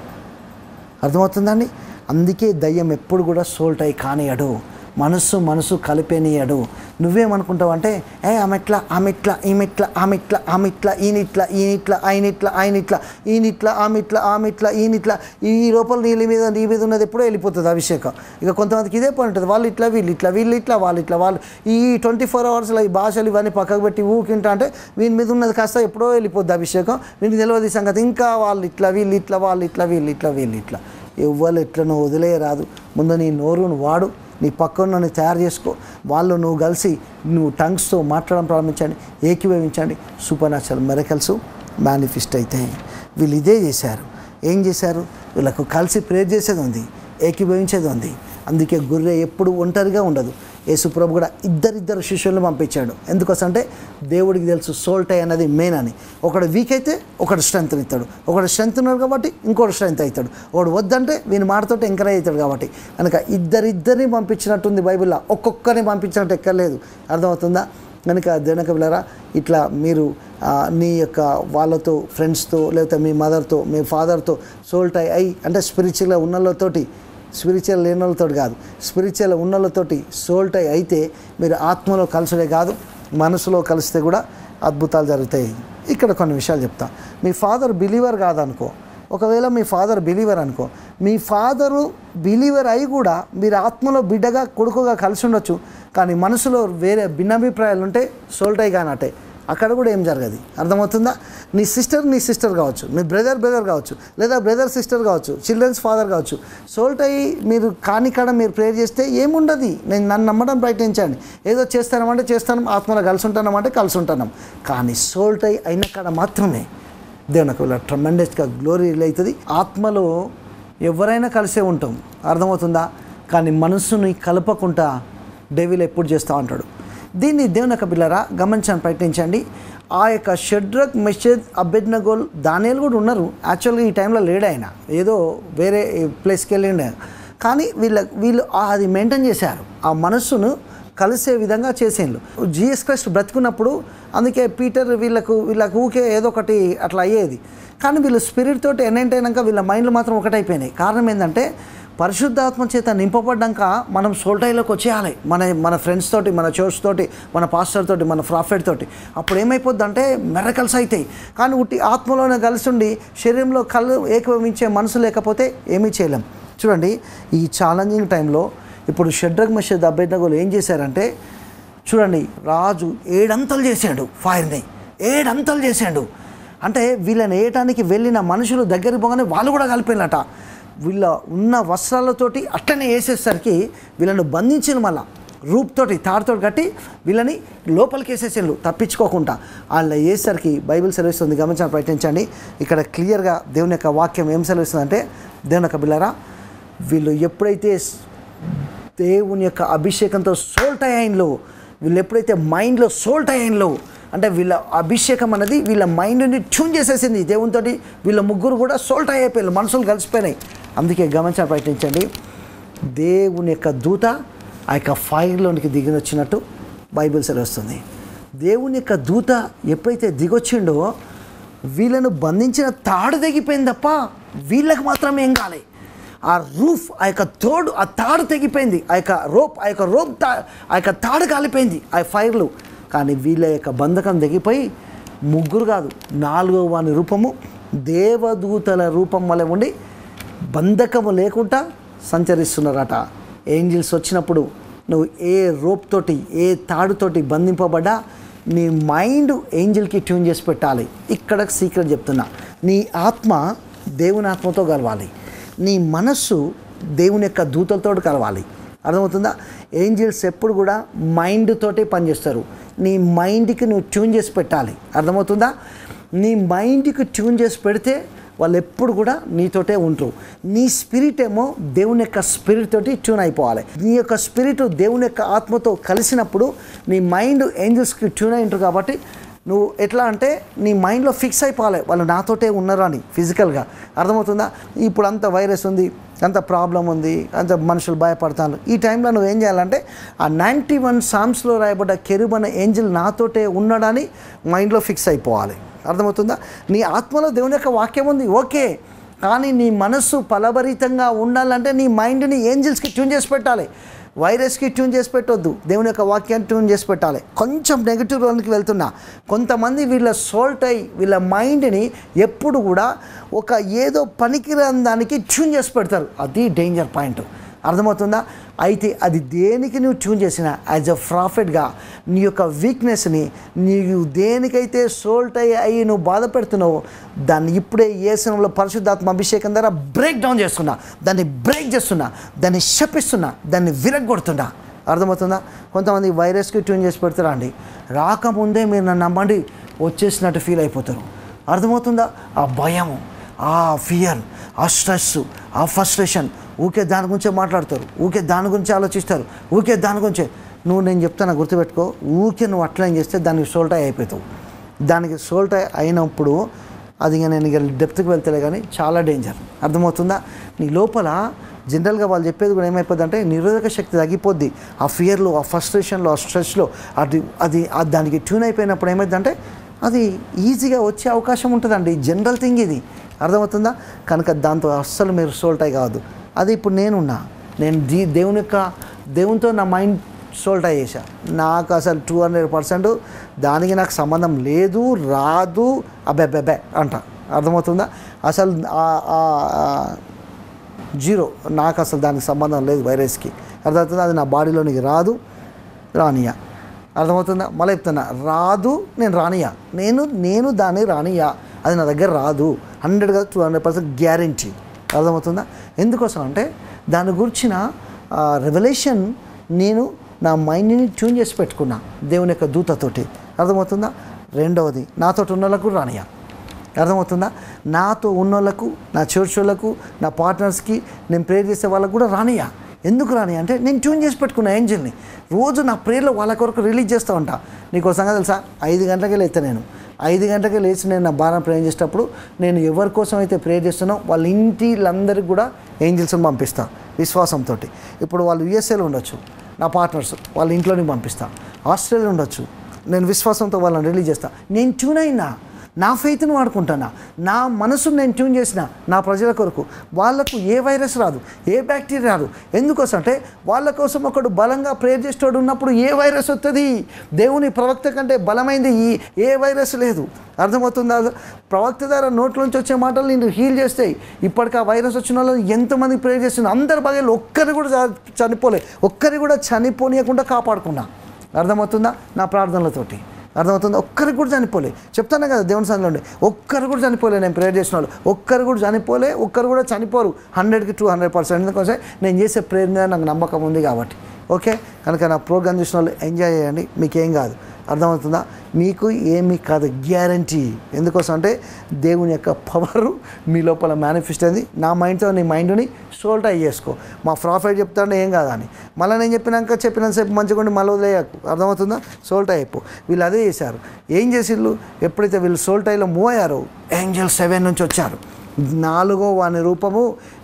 అర్థమవుతుందండి అందుకే దయ్యం ఎప్పుడు కూడా సోల్టై కానియడు మనస్సు మనసు కలిపేనియడు నువ్వేమనుకుంటావు అంటే ఏ ఆమెట్లా ఆమెట్లా ఈమెట్లా ఆమెట్లా ఆమెట్లా ఈనిట్లా ఈనిట్లా ఆయనిట్లా ఆయనిట్లా ఈనిట్లా ఆమెట్లా ఆమెట్లా ఈనిట్లా ఈ లోపల నీళ్ళ మీద నీ మీద ఉన్నది ఎప్పుడో వెళ్ళిపోతుంది అభిషేకం ఇక కొంతమందికి ఇదే పని ఉంటుంది వాళ్ళు ఇట్లా వీళ్ళు ఇట్లా వీళ్ళు ఇట్లా వాళ్ళు ఇట్లా వాళ్ళు ఈ ట్వంటీ ఫోర్ అవర్స్లో ఈ భాషలు ఇవన్నీ పక్కకు పెట్టి ఊకింటా అంటే వీని మీద ఉన్నది కాస్త ఎప్పుడో వెళ్ళిపోద్ది అభిషేకం వీనికి తెలియదు ఈ సంగతి ఇంకా వాళ్ళు ఇట్లా వీళ్ళు ఇట్లా వాళ్ళు ఇట్లా వీళ్ళు ఇట్లా వీళ్ళు ఇట్లా ఎవ్వరు ఎట్లనో వదిలేయరాదు ముందు నీ నోరును వాడు నీ పక్కన తయారు చేసుకో వాళ్ళు నువ్వు కలిసి నువ్వు టంగ్స్తో మాట్లాడడం ప్రారంభించండి ఏకీభవించండి సూపర్ న్యాచురల్ మెరకల్స్ మేనిఫెస్ట్ అవుతాయి వీళ్ళు ఇదే చేశారు ఏం చేశారు వీళ్ళకు కలిసి ప్రేర్ చేసేది ఉంది ఏకీభవించేది ఉంది అందుకే గొర్రె ఎప్పుడు ఒంటరిగా ఉండదు యేసుప్రభు కూడా ఇద్దరిద్దరు శిష్యులను పంపించాడు ఎందుకోసం అంటే దేవుడికి తెలుసు సోల్టై అన్నది మెయిన్ అని ఒకడు వీక్ అయితే ఒకడు స్ట్రెంత్ ఇస్తాడు ఒకడు స్ట్రెంత్ ఉన్నాడు కాబట్టి ఇంకోటి స్ట్రెంత్ అవుతాడు ఒకడు వద్దంటే వీని మాటతో ఎంకరేజ్ అవుతాడు కాబట్టి కనుక ఇద్దరిద్దరిని పంపించినట్టుంది బైబిల్లో ఒక్కొక్కరిని పంపించినట్టు ఎక్కర్లేదు అర్థమవుతుందా కనుక దేనక పిల్లరా ఇట్లా మీరు ఆ, నీ యొక్క వాళ్ళతో ఫ్రెండ్స్తో లేకపోతే మీ మదర్తో మీ ఫాదర్తో సోల్టై అయి అంటే స్పిరిచువల్గా ఉన్నోళ్ళతోటి స్పిరిచువల్ లేని వాళ్ళతో కాదు స్పిరిచువల్ ఉన్న వాళ్ళతోటి సోల్టై అయితే మీరు ఆత్మలో కలుసుడే కాదు మనసులో కలిస్తే కూడా అద్భుతాలు జరుగుతాయి ఇక్కడ కొన్ని విషయాలు చెప్తా మీ ఫాదర్ బిలీవర్ కాదనుకో ఒకవేళ మీ ఫాదర్ బిలీవర్ అనుకో మీ ఫాదరు బిలీవర్ అయి కూడా మీరు ఆత్మలో బిడ్డగా కొడుకుగా కలిసి ఉండొచ్చు కానీ మనసులో వేరే భిన్నాభిప్రాయాలు ఉంటే సోల్టై కానట్టే అక్కడ కూడా ఏం జరగదు అర్థమవుతుందా నీ సిస్టర్ నీ సిస్టర్ కావచ్చు మీ బ్రదర్ బ్రదర్ కావచ్చు లేదా బ్రదర్ సిస్టర్ కావచ్చు చిల్డ్రన్స్ ఫాదర్ కావచ్చు సోల్ట్ అయ్యి మీరు కాని కాడ మీరు ప్రేయర్ చేస్తే ఏముండదు నేను నన్ను నమ్మడం ప్రయత్నించండి ఏదో చేస్తానమంటే చేస్తాను ఆత్మలో కలిసి ఉంటానమంటే కలిసి ఉంటున్నాం కానీ సోల్ట్ అయ్యి అయిన కాడ మాత్రమే దేవునికి వీళ్ళ ట్రమెండస్గా గ్లోరీ అవుతుంది ఆత్మలో ఎవరైనా కలిసే ఉంటాం అర్థమవుతుందా కానీ మనస్సుని కలపకుండా డెవిల్ ఎప్పుడు చేస్తూ ఉంటాడు దీన్ని దేవుని యొక్క పిల్లరా గమనించని ప్రయత్నించండి ఆ యొక్క షడ్రక్ మెషద్ అబెడ్నగోల్ దానియాలు కూడా ఉన్నారు యాక్చువల్గా ఈ టైంలో లేడు ఆయన ఏదో వేరే ప్లేస్కి వెళ్ళిండే కానీ వీళ్ళ వీళ్ళు ఆ- అది మెయింటైన్ చేశారు ఆ మనస్సును కలిసే విధంగా చేసేళ్ళు జీఎస్ క్రైస్ట్ బ్రతుకున్నప్పుడు అందుకే పీటర్ వీళ్ళకు వీళ్ళకు ఊకే ఏదో ఒకటి అట్లా అయ్యేది కానీ వీళ్ళు స్పిరిట్ తోటి ఎనెంట్ అయినాక వీళ్ళ మైండ్లు మాత్రం ఒకటైపోయినాయి కారణం ఏంటంటే పరిశుద్ధాత్మ చేత నింపబడ్డాక మనం సోల్టైలోకి వచ్చేయాలి మన మన ఫ్రెండ్స్ తోటి మన చర్చ్ తోటి మన పాస్టర్ తోటి మన ప్రాఫిట్ తోటి అప్పుడు ఏమైపోద్ది అంటే మెరకల్స్ అవుతాయి కానీ ఉట్టి ఆత్మలోనే కలిసి ఉండి శరీరంలో కళ్ళు ఏకీభవించే మనసు లేకపోతే ఏమీ చేయలేం చూడండి ఈ ఛాలెంజింగ్ టైంలో ఇప్పుడు షడ్రగ్ మషద్ అభ్యర్థకులు ఏం చేశారంటే చూడండి రాజు ఏడంతలు చేశాడు ఫైర్ని ఏడంతలు చేశాడు అంటే వీళ్ళని వేయటానికి వెళ్ళిన మనుషులు దగ్గరికి పోగానే వాళ్ళు కూడా కలిపోయినట వీళ్ళ ఉన్న వస్త్రాలతోటి అట్లనే వేసేసరికి వీళ్ళను బంధించిన మళ్ళా రూప్తోటి తాడుతో కట్టి వీళ్ళని లోపలికి వేసేసారు తప్పించుకోకుండా వాళ్ళ వేసరికి బైబిల్ సెలవిస్తుంది గమనించడానికి ప్రయత్నించండి ఇక్కడ క్లియర్గా దేవుని యొక్క వాక్యం ఏం సెలవిస్తుందంటే దేవుని యొక్క బిల్లరా వీళ్ళు ఎప్పుడైతే దేవుని యొక్క అభిషేకంతో సోల్ట్ అయ్యాయిన్లో వీళ్ళు ఎప్పుడైతే మైండ్లో సోల్ట్ అయ్యాయిన్లో అంటే వీళ్ళ అభిషేకం అనేది వీళ్ళ మైండ్ని ట్యూన్ చేసేసింది దేవునితోటి వీళ్ళ ముగ్గురు కూడా సోల్ట్ అయిపోయారు మనసులు కలిసిపోయినాయి అందుకే గమనించాలి ప్రయత్నించండి దేవుని యొక్క దూత ఆ యొక్క ఫైర్లోనికి దిగినొచ్చినట్టు బైబిల్ సెలవుస్తుంది దేవుని యొక్క దూత ఎప్పుడైతే దిగొచ్చిండో వీళ్ళను బంధించిన తాడు తెగిపోయింది తప్ప వీళ్ళకి మాత్రమే ఏం కాలే ఆ రూఫ్ ఆ యొక్క తోడు ఆ తాడు తెగిపోయింది ఆ యొక్క రోప్ ఆ యొక్క రోప్ తా ఆ యొక్క తాడు కాలిపోయింది ఆ ఫైర్లు కానీ వీళ్ళ యొక్క బంధకం తెగిపోయి ముగ్గురు కాదు నాలుగో వాని రూపము దేవదూతల రూపం వల్ల ఉండి బంధకము లేకుండా సంచరిస్తున్నారట ఏంజిల్స్ వచ్చినప్పుడు నువ్వు ఏ రోప్ తోటి ఏ తాడుతోటి బంధింపబడ్డా నీ మైండ్ ఏంజిల్కి ట్యూన్ చేసి పెట్టాలి ఇక్కడ సీక్రెట్ చెప్తున్నా నీ ఆత్మ దేవుని ఆత్మతో కలవాలి నీ మనస్సు దేవుని యొక్క దూతలతో కలవాలి అర్థమవుతుందా ఏంజిల్స్ ఎప్పుడు కూడా మైండ్ తోటే పనిచేస్తారు నీ మైండ్కి నువ్వు ట్యూన్ చేసి పెట్టాలి అర్థమవుతుందా నీ మైండ్కి ట్యూన్ చేసి పెడితే వాళ్ళు ఎప్పుడు కూడా నీతోటే ఉంటారు నీ స్పిరిట్ ఏమో దేవుని యొక్క స్పిరిట్ తోటి ట్యూన్ అయిపోవాలి నీ యొక్క స్పిరిట్ దేవుని యొక్క ఆత్మతో కలిసినప్పుడు నీ మైండ్ ఏంజల్స్కి ట్యూన్ అయి ఉంటారు కాబట్టి నువ్వు ఎట్లా అంటే నీ మైండ్లో ఫిక్స్ అయిపోవాలి వాళ్ళు నాతోటే ఉన్నారు అని ఫిజికల్గా అర్థమవుతుందా ఇప్పుడు అంత వైరస్ ఉంది అంత ప్రాబ్లం ఉంది అంత మనుషులు భయపడతాను ఈ టైంలో నువ్వు ఏం చేయాలంటే ఆ నైంటీ వన్ సామ్స్లో రాయబడ్డ కెరుబ్ అనే ఏంజిల్ నాతోటే ఉన్నాడని మైండ్లో ఫిక్స్ అయిపోవాలి అర్థమవుతుందా నీ ఆత్మలో దేవుని యొక్క వాక్యం ఉంది ఓకే కానీ నీ మనస్సు ఫలభరితంగా ఉండాలంటే నీ మైండ్ని ఏంజిల్స్కి ట్యూన్ చేసి పెట్టాలి వైరస్కి ట్యూన్ చేసి పెట్టొద్దు దేవుని యొక్క వాక్యాన్ని ట్యూన్ చేసి పెట్టాలి కొంచెం నెగిటివ్ రోల్కి వెళ్తున్నా కొంతమంది వీళ్ళ సోల్ట్ అయి వీళ్ళ మైండ్ని ఎప్పుడు కూడా ఒక ఏదో పనికిరాని దానికి ట్యూన్ చేసి పెడతారు అది డేంజర్ పాయింట్ అర్థమవుతుందా అయితే అది దేనికి నువ్వు ట్యూన్ చేసినా యాజ్ అ ప్రాఫిట్గా నీ యొక్క వీక్నెస్ని నీవు దేనికైతే సోల్ట్ అయ్యి అయ్యి నువ్వు బాధ పెడుతున్నావో దాన్ని ఇప్పుడే ఏ సమయంలో పరిశుద్ధాత్మ అభిషేకం ద్వారా బ్రేక్ డౌన్ చేస్తున్నా దాన్ని బ్రేక్ చేస్తున్నా దాన్ని శపిస్తున్నా దాన్ని విరగొడుతున్నా అర్థమవుతుందా కొంతమంది వైరస్కి ట్యూన్ చేసి పెడతారా అండి రాకముందే మీరు నన్ను నమ్మండి వచ్చేసినట్టు ఫీల్ అయిపోతారు అర్థమవుతుందా ఆ భయము ఆ ఫియర్ ఆ స్ట్రెస్ ఆ ఫస్ట్రేషన్ ఊకే దాని గురించే మాట్లాడతారు ఊకే దాని గురించి ఆలోచిస్తారు ఊకే దాని గురించే నువ్వు నేను చెప్తాను గుర్తుపెట్టుకో ఊకే నువ్వు అట్లా ఏం చేస్తే దానికి సోల్టై అయిపోతావు దానికి సోల్టై అయినప్పుడు అది ఇంకా నేను ఇక డెప్త్కి వెళ్తలే కానీ చాలా డేంజర్ అర్థమవుతుందా నీ లోపల జనరల్గా వాళ్ళు చెప్పేది కూడా ఏమైపోద్ది అంటే నిరోధక శక్తి తగ్గిపోద్ది ఆ ఫియర్లో ఆ ఫస్ట్రేషన్లో ఆ స్ట్రెస్లో అది అది ఆ దానికి ట్యూన్ అయిపోయినప్పుడు ఏమైందంటే అది ఈజీగా వచ్చే అవకాశం ఉంటుందండి జనరల్ థింగ్ ఇది అర్థమవుతుందా కనుక దాంతో అస్సలు మీరు సోల్టై కావద్దు అది ఇప్పుడు నేనున్నా నేను దీ దేవుని యొక్క దేవునితో నా మైండ్ సోల్టై చేశా నాకు అసలు టూ హండ్రెడ్ పర్సెంట్ దానికి నాకు సంబంధం లేదు రాదు అబ్బెబ్బెబ్బే అంట అర్థమవుతుందా అసలు ఆ- ఆ- ఆ జీరో నాకు అసలు దానికి సంబంధం లేదు వైరస్కి అర్థమవుతుందా అది నా బాడీలోనికి రాదు రానియా అర్థమవుతుందా మళ్ళీ చెప్తున్నా రాదు నేను రానియా నేను నేను దాన్ని రానియా అది నా దగ్గర రాదు హండ్రెడ్ కాదు టూ హండ్రెడ్ పర్సెంట్ గ్యారంటీ అర్థమవుతుందా ఎందుకోసం అంటే దాని గురించిన రెవల్యూషన్ నేను నా మైండ్ని ట్యూన్ చేసి పెట్టుకున్నా దేవుని యొక్క దూతతోటి అర్థమవుతుందా రెండవది నాతో ఉన్న వాళ్ళకు రానియా అర్థమవుతుందా నాతో ఉన్నోళ్ళకు నా చర్చ్ వాళ్ళకు నా పార్ట్నర్స్కి నేను ప్రేర్ చేసే వాళ్ళకు కూడా రానియా ఎందుకు రాని అంటే నేను ట్యూన్ చేసి పెట్టుకున్న ఏంజల్ని రోజు నా ప్రేయర్లో వాళ్ళ కొరకు రిలీజ్ చేస్తూ ఉంటా నీకు సంగతి తెలుసా ఐదు గంటలకే లేతా నేను ఐదు గంటలకే లేచి నేను నా భారం ప్రేయర్ చేసేటప్పుడు నేను ఎవరి కోసం అయితే ప్రేయర్ చేస్తున్నో వాళ్ళ ఇంటిలందరికీ కూడా ఏంజిల్స్ని పంపిస్తా విశ్వాసంతో ఇప్పుడు వాళ్ళు యుఎస్ఏలో ఉండొచ్చు నా పార్ట్నర్స్ వాళ్ళ ఇంట్లోని పంపిస్తా ఆస్ట్రేలియా ఉండొచ్చు నేను విశ్వాసంతో వాళ్ళని రిలీజ్ చేస్తా నేను ట్యూన్ అయినా నా ఫెయిత్ని వాడుకుంటానా నా మనసును నేను ట్యూన్ చేసిన నా ప్రజల కొరకు వాళ్ళకు ఏ వైరస్ రాదు ఏ బ్యాక్టీరియా రాదు ఎందుకోసం అంటే వాళ్ళ కోసం ఒకడు బలంగా ప్రేర్ చేసేవాడు ఉన్నప్పుడు ఏ వైరస్ వస్తుంది దేవుని ప్రవక్త కంటే బలమైంది ఈ ఏ వైరస్ లేదు అర్థమవుతుందా ప్రవక్త ద్వారా నోట్లోంచి వచ్చే మాటలు నేను హీల్ చేస్తాయి ఇప్పటికి ఆ వైరస్ వచ్చిన వాళ్ళు ఎంతమంది ప్రేర్ చేస్తున్నారు అందరి బగలు ఒక్కరి కూడా చ- చనిపోలే ఒక్కరి కూడా చనిపోనీయకుండా కాపాడుకున్నా అర్థమవుతుందా నా ప్రార్థనలతోటి అర్థమవుతుంది ఒక్కరికి కూడా చనిపోలే చెప్తాను కదా దేవుని సందులో ఉండి ఒక్కరు కూడా చనిపోలే నేను ప్రేయర్ చేసిన వాళ్ళు ఒక్కరు కూడా చనిపోలే ఒక్కరు కూడా చనిపోరు హండ్రెడ్కి టూ హండ్రెడ్ పర్సెంట్ ఎందుకోసం నేను చేసే ప్రేయర్ మీద నాకు నమ్మకం ఉంది కాబట్టి ఓకే కనుక నా ప్రోగ్రామ్ చూసిన వాళ్ళు ఎంజాయ్ చేయండి మీకేం కాదు అర్థమవుతుందా మీకు ఏమీ కాదు గ్యారంటీ ఎందుకోసం అంటే దేవుని యొక్క పవర్ మీ లోపల మేనిఫెస్ట్ అయింది నా మైండ్తో నీ మైండ్ని సోల్ట్ అయ్యి చేసుకో మా ప్రాఫిట్ చెప్తాడే ఏం కాదని మళ్ళీ నేను చెప్పినాక చెప్పినంతసేపు మంచిగా ఉండి మళ్ళీ వదిలేయకు అర్థమవుతుందా సోల్ట్ అయిపో వీళ్ళు అదే చేశారు ఏం చేసిళ్ళు ఎప్పుడైతే వీళ్ళు సోల్ట్ అయ్యిలో మూవ్ అయ్యారో ఏంజల్ సెవెన్ నుంచి వచ్చారు నాలుగో వాని రూపము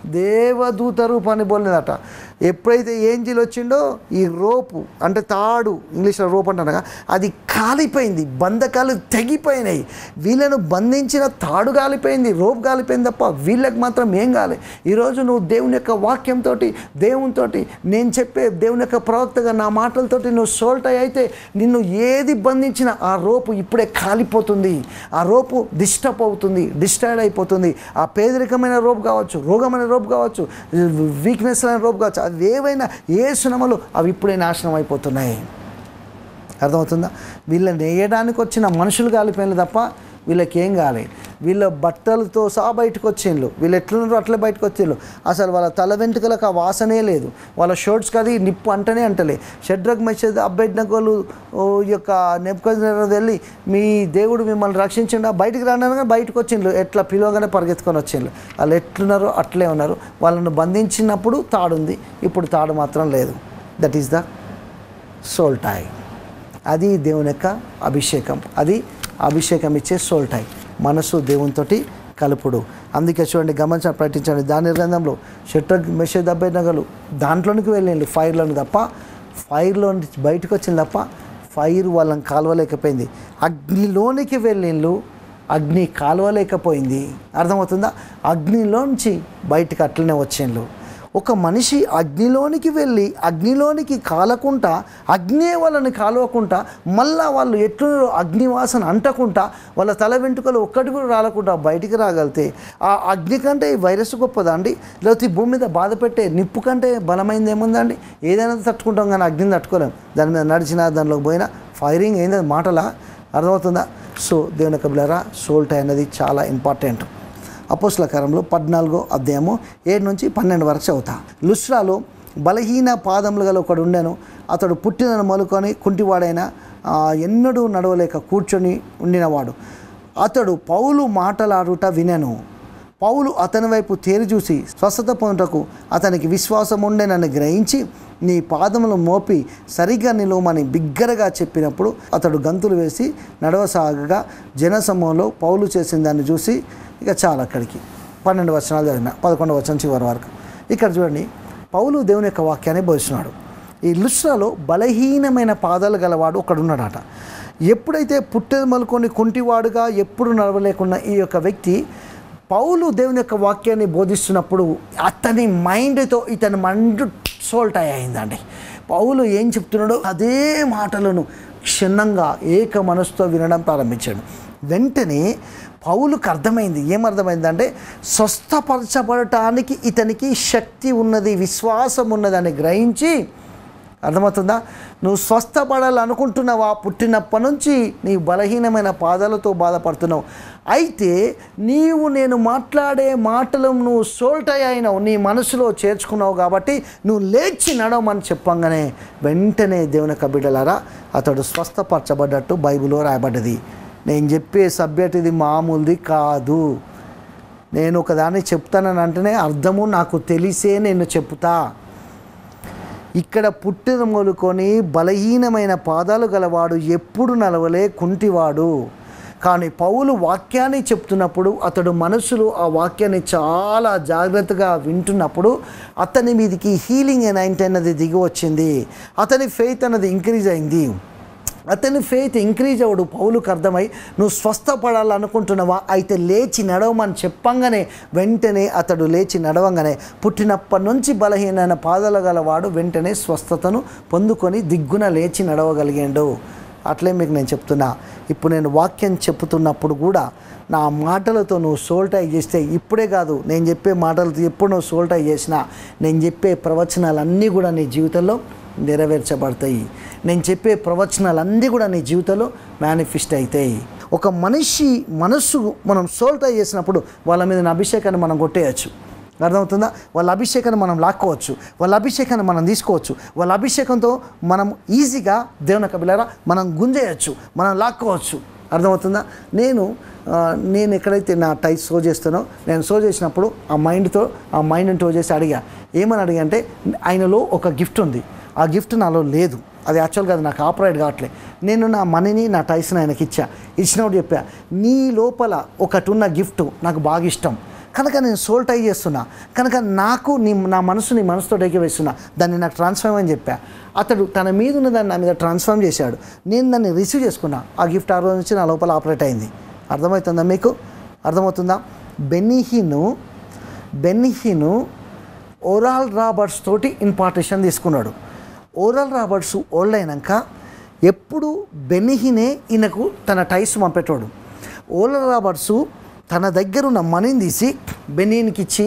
దేవదూత రూపాన్ని పోలేదట ఎప్పుడైతే ఏంజిల్ వచ్చిండో ఈ రోపు అంటే తాడు ఇంగ్లీష్లో రోప్ అంటారు అది కాలిపోయింది బంధకాలు తెగిపోయినాయి వీళ్ళను బంధించిన తాడు కాలిపోయింది రోప్ కాలిపోయింది తప్ప వీళ్ళకి మాత్రం ఏం కాలే ఈరోజు నువ్వు దేవుని యొక్క వాక్యంతో దేవునితో నేను చెప్పే దేవుని యొక్క ప్రవక్తగా నా మాటలతోటి నువ్వు సోల్ట్ అయితే నిన్ను ఏది బంధించినా ఆ రోపు ఇప్పుడే కాలిపోతుంది ఆ రోపు డిస్టర్బ్ అవుతుంది డిస్టర్డ్ అయిపోతుంది ఆ పేదరికమైన రోపు కావచ్చు రోగమైన రోప్ కావచ్చు వీక్నెస్ అయిన రోప్ కావచ్చు అవి ఏవైనా ఏ సునమలు అవి ఇప్పుడే నాశనం అయిపోతున్నాయి అర్థమవుతుందా వీళ్ళని నేయడానికి వచ్చిన మనుషులు కాలిపోయిన తప్ప వీళ్ళకి ఏం కాలే వీళ్ళ బట్టలతో సహా బయటకు వచ్చిండ్రు వీళ్ళు ఎట్లున్నారో అట్లే బయటకు వచ్చిండ్రు అసలు వాళ్ళ తల వెంట్రుకలకు ఆ వాసనే లేదు వాళ్ళ షర్ట్స్కి అది నిప్పు అంటనే అంటలే షడ్రగ్ మెసేజ్ అబ్బెడ్నగోలు ఈ యొక్క నెప్పుకొని వెళ్ళి మీ దేవుడు మిమ్మల్ని రక్షించిండు బయటికి రానగా బయటకు వచ్చిండ్రు ఎట్లా పిలవగానే పరిగెత్తుకొని వచ్చిండ్రు వాళ్ళు ఎట్లున్నారో అట్లే ఉన్నారు వాళ్ళను బంధించినప్పుడు తాడుంది ఇప్పుడు తాడు మాత్రం లేదు that is the soul tie అది దేవుని యొక్క అభిషేకం అది అభిషేకం ఇచ్చే సోల్ టై మనసు దేవునితోటి కలుపుడు అందుకే చూడండి గమనించ ప్రకటించండి దాని గ్రంథంలో షట్టర్ మెషేజ్ డెబ్బై నగలు దాంట్లోనికి వెళ్ళిండు ఫైర్లోని తప్ప ఫైర్లో నుంచి బయటకు వచ్చింది తప్ప ఫైర్ వాళ్ళని కాలువలేకపోయింది అగ్నిలోనికి వెళ్ళిండ్లు అగ్ని కాలువలేకపోయింది అర్థమవుతుందా అగ్నిలోంచి బయటకు అట్లనే వచ్చిండ్లు ఒక మనిషి అగ్నిలోనికి వెళ్ళి అగ్నిలోనికి కాలకుండా అగ్నే వాళ్ళని కాలవకుండా మళ్ళా వాళ్ళు ఎట్లు అగ్నివాసన అంటకుండా వాళ్ళ తల వెంట్రుకలు ఒక్కటి కూడా రాలకుండా బయటికి రాగలితే ఆ అగ్ని కంటే ఈ వైరస్ గొప్పదా అండి లేకపోతే ఈ భూమి మీద బాధ పెట్టే నిప్పు కంటే బలమైంది ఏముందండి ఏదైనా తట్టుకుంటాం కానీ అగ్నిని తట్టుకోలేం దాని మీద నడిచినా దానిలోకి పోయినా ఫైరింగ్ అయింది అది మాటలా అర్థమవుతుందా సో దేవుని యొక్క బిళ్ళారా సోల్ట్ అనేది చాలా ఇంపార్టెంట్ అపోస్ల కారంలో పద్నాలుగో అధ్యాయము ఏడు నుంచి పన్నెండు వరకు చదువుతా లుస్రాలో బలహీన పాదములు గల ఒకడు ఉండెను అతడు పుట్టిన మొలుకొని కుంటివాడైన ఆ, ఎన్నడూ నడవలేక కూర్చొని ఉండినవాడు అతడు పౌలు మాటలాడుట వినెను పౌలు అతని వైపు తేరి చూసి స్వస్థత పొందుటకు అతనికి విశ్వాసం ఉండేనని గ్రహించి నీ పాదములు మోపి సరిగ్గా నిలువమని బిగ్గరగా చెప్పినప్పుడు అతడు గంతులు వేసి నడవసాగగా జనసమూహంలో పౌలు చేసిన దాన్ని చూసి ఇక చాలా అక్కడికి పన్నెండు వచనాలు చదివిన పదకొండు వచనం చివరి వరకు ఇక్కడ చూడండి పౌలు దేవుని యొక్క వాక్యాన్ని బోధిస్తున్నాడు ఈ లుస్రాలో బలహీనమైన పాదాలు గలవాడు ఒకడున్నాడట ఎప్పుడైతే పుట్టెలు మలుకొని కుంటివాడుగా ఎప్పుడు నడవలేకున్న ఈ యొక్క వ్యక్తి పౌలు దేవుని యొక్క వాక్యాన్ని బోధిస్తున్నప్పుడు అతని మైండ్తో ఇతని మైండ్ సోల్ట్ అయిందండి పౌలు ఏం చెప్తున్నాడో అదే మాటలను క్షుణ్ణంగా ఏక మనసుతో వినడం ప్రారంభించాడు వెంటనే పౌలుకు అర్థమైంది ఏమర్థమైందంటే స్వస్థపరచబడటానికి ఇతనికి శక్తి ఉన్నది విశ్వాసం ఉన్నదని గ్రహించి అర్థమవుతుందా నువ్వు స్వస్థపడాలనుకుంటున్నావా పుట్టినప్పటి నుంచి నీ బలహీనమైన పాదాలతో బాధపడుతున్నావు అయితే నీవు నేను మాట్లాడే మాటలు నువ్వు సోల్టై అయినావు నీ మనసులో చేర్చుకున్నావు కాబట్టి నువ్వు లేచి నడవమని చెప్పంగానే వెంటనే దేవుని యొక్క బిడ్డలారా అతడు స్వస్థపరచబడ్డట్టు బైబిల్లో రాయబడ్డది నేను చెప్పే సబ్జెక్ట్ ఇది మామూలుది కాదు నేను ఒకదాన్ని చెప్తానని అంటేనే అర్థము నాకు తెలిసే నేను చెప్తా ఇక్కడ పుట్టిన మొలుకొని బలహీనమైన పాదాలు గలవాడు ఎప్పుడు నలవలే కుంటివాడు కానీ పౌలు వాక్యాన్ని చెప్తున్నప్పుడు అతడు మనసులో ఆ వాక్యాన్ని చాలా జాగ్రత్తగా వింటున్నప్పుడు అతని మీదకి హీలింగ్ ఎనైంట్ అన్నది దిగి వచ్చింది అతని ఫెయిత్ అన్నది ఇంక్రీజ్ అయింది అతని ఫెయిత్ ఇంక్రీజ్ అవ్వడు పౌలుకు అర్థమై నువ్వు స్వస్థపడాలనుకుంటున్నావా అయితే లేచి నడవమని చెప్పంగానే వెంటనే అతడు లేచి నడవంగానే పుట్టినప్పటి నుంచి బలహీనమైన పాదాలు గలవాడు వెంటనే స్వస్థతను పొందుకొని దిగ్గున లేచి నడవగలిగాడు అట్లే మీకు నేను చెప్తున్నా ఇప్పుడు నేను వాక్యం చెప్తున్నప్పుడు కూడా నా మాటలతో నువ్వు సోల్టై చేస్తే ఇప్పుడే కాదు నేను చెప్పే మాటలతో ఎప్పుడు నువ్వు సోల్టై చేసినా నేను చెప్పే ప్రవచనాలన్నీ కూడా నీ జీవితంలో నెరవేర్చబడతాయి నేను చెప్పే ప్రవచనాలన్నీ కూడా నీ జీవితంలో మేనిఫెస్ట్ అవుతాయి ఒక మనిషి మనస్సు మనం సోల్టై చేసినప్పుడు వాళ్ళ మీద అభిషేకాన్ని మనం కొట్టేయచ్చు అర్థమవుతుందా వాళ్ళ అభిషేకాన్ని మనం లాక్కోవచ్చు వాళ్ళ అభిషేకాన్ని మనం తీసుకోవచ్చు వాళ్ళ అభిషేకంతో మనం ఈజీగా దేవుని యొక్క బిళ్ళారా మనం గుంజేయచ్చు మనం లాక్కోవచ్చు అర్థమవుతుందా నేను ఆ, నేను ఎక్కడైతే నా టైస్ షో చేస్తానో నేను షో చేసినప్పుడు ఆ మైండ్తో ఆ మైండ్ని టో చేసి అడిగా ఏమని అడిగా అంటే ఆయనలో ఒక గిఫ్ట్ ఉంది ఆ గిఫ్ట్ నాలో లేదు అది యాక్చువల్గా అది నాకు ఆపరేట్ కావట్లే నేను నా మనీని నా టైస్ని ఆయనకి ఇచ్చా ఇచ్చినప్పుడు చెప్పా నీ లోపల ఒకటి ఉన్న గిఫ్ట్ నాకు బాగా ఇష్టం కనుక నేను సోల్ టై చేస్తున్నా కనుక నాకు నీ నా మనసు నీ మనసుతో వేస్తున్నా దాన్ని నాకు ట్రాన్స్ఫార్మ్ అని చెప్పా అతడు తన మీద ఉన్న దాన్ని నా మీద ట్రాన్స్ఫార్మ్ చేశాడు నేను దాన్ని రిసీవ్ చేసుకున్నా ఆ గిఫ్ట్ ఆ రోజు నుంచి నా లోపల ఆపరేట్ అయింది అర్థమవుతుందా మీకు అర్థమవుతుందా బెన్నిహిను బెన్నిహిను ఓరాల్ రాబర్ట్స్ తోటి ఇంపార్టేషన్ తీసుకున్నాడు ఓరల్ రాబర్ట్స్ ఓల్డ్ అయినాక ఎప్పుడు బెనిహినే ఈయనకు తన టైస్ పంపేటోడు ఓరల్ రాబర్ట్స్ తన దగ్గర ఉన్న మనీని తీసి బెనీన్కి ఇచ్చి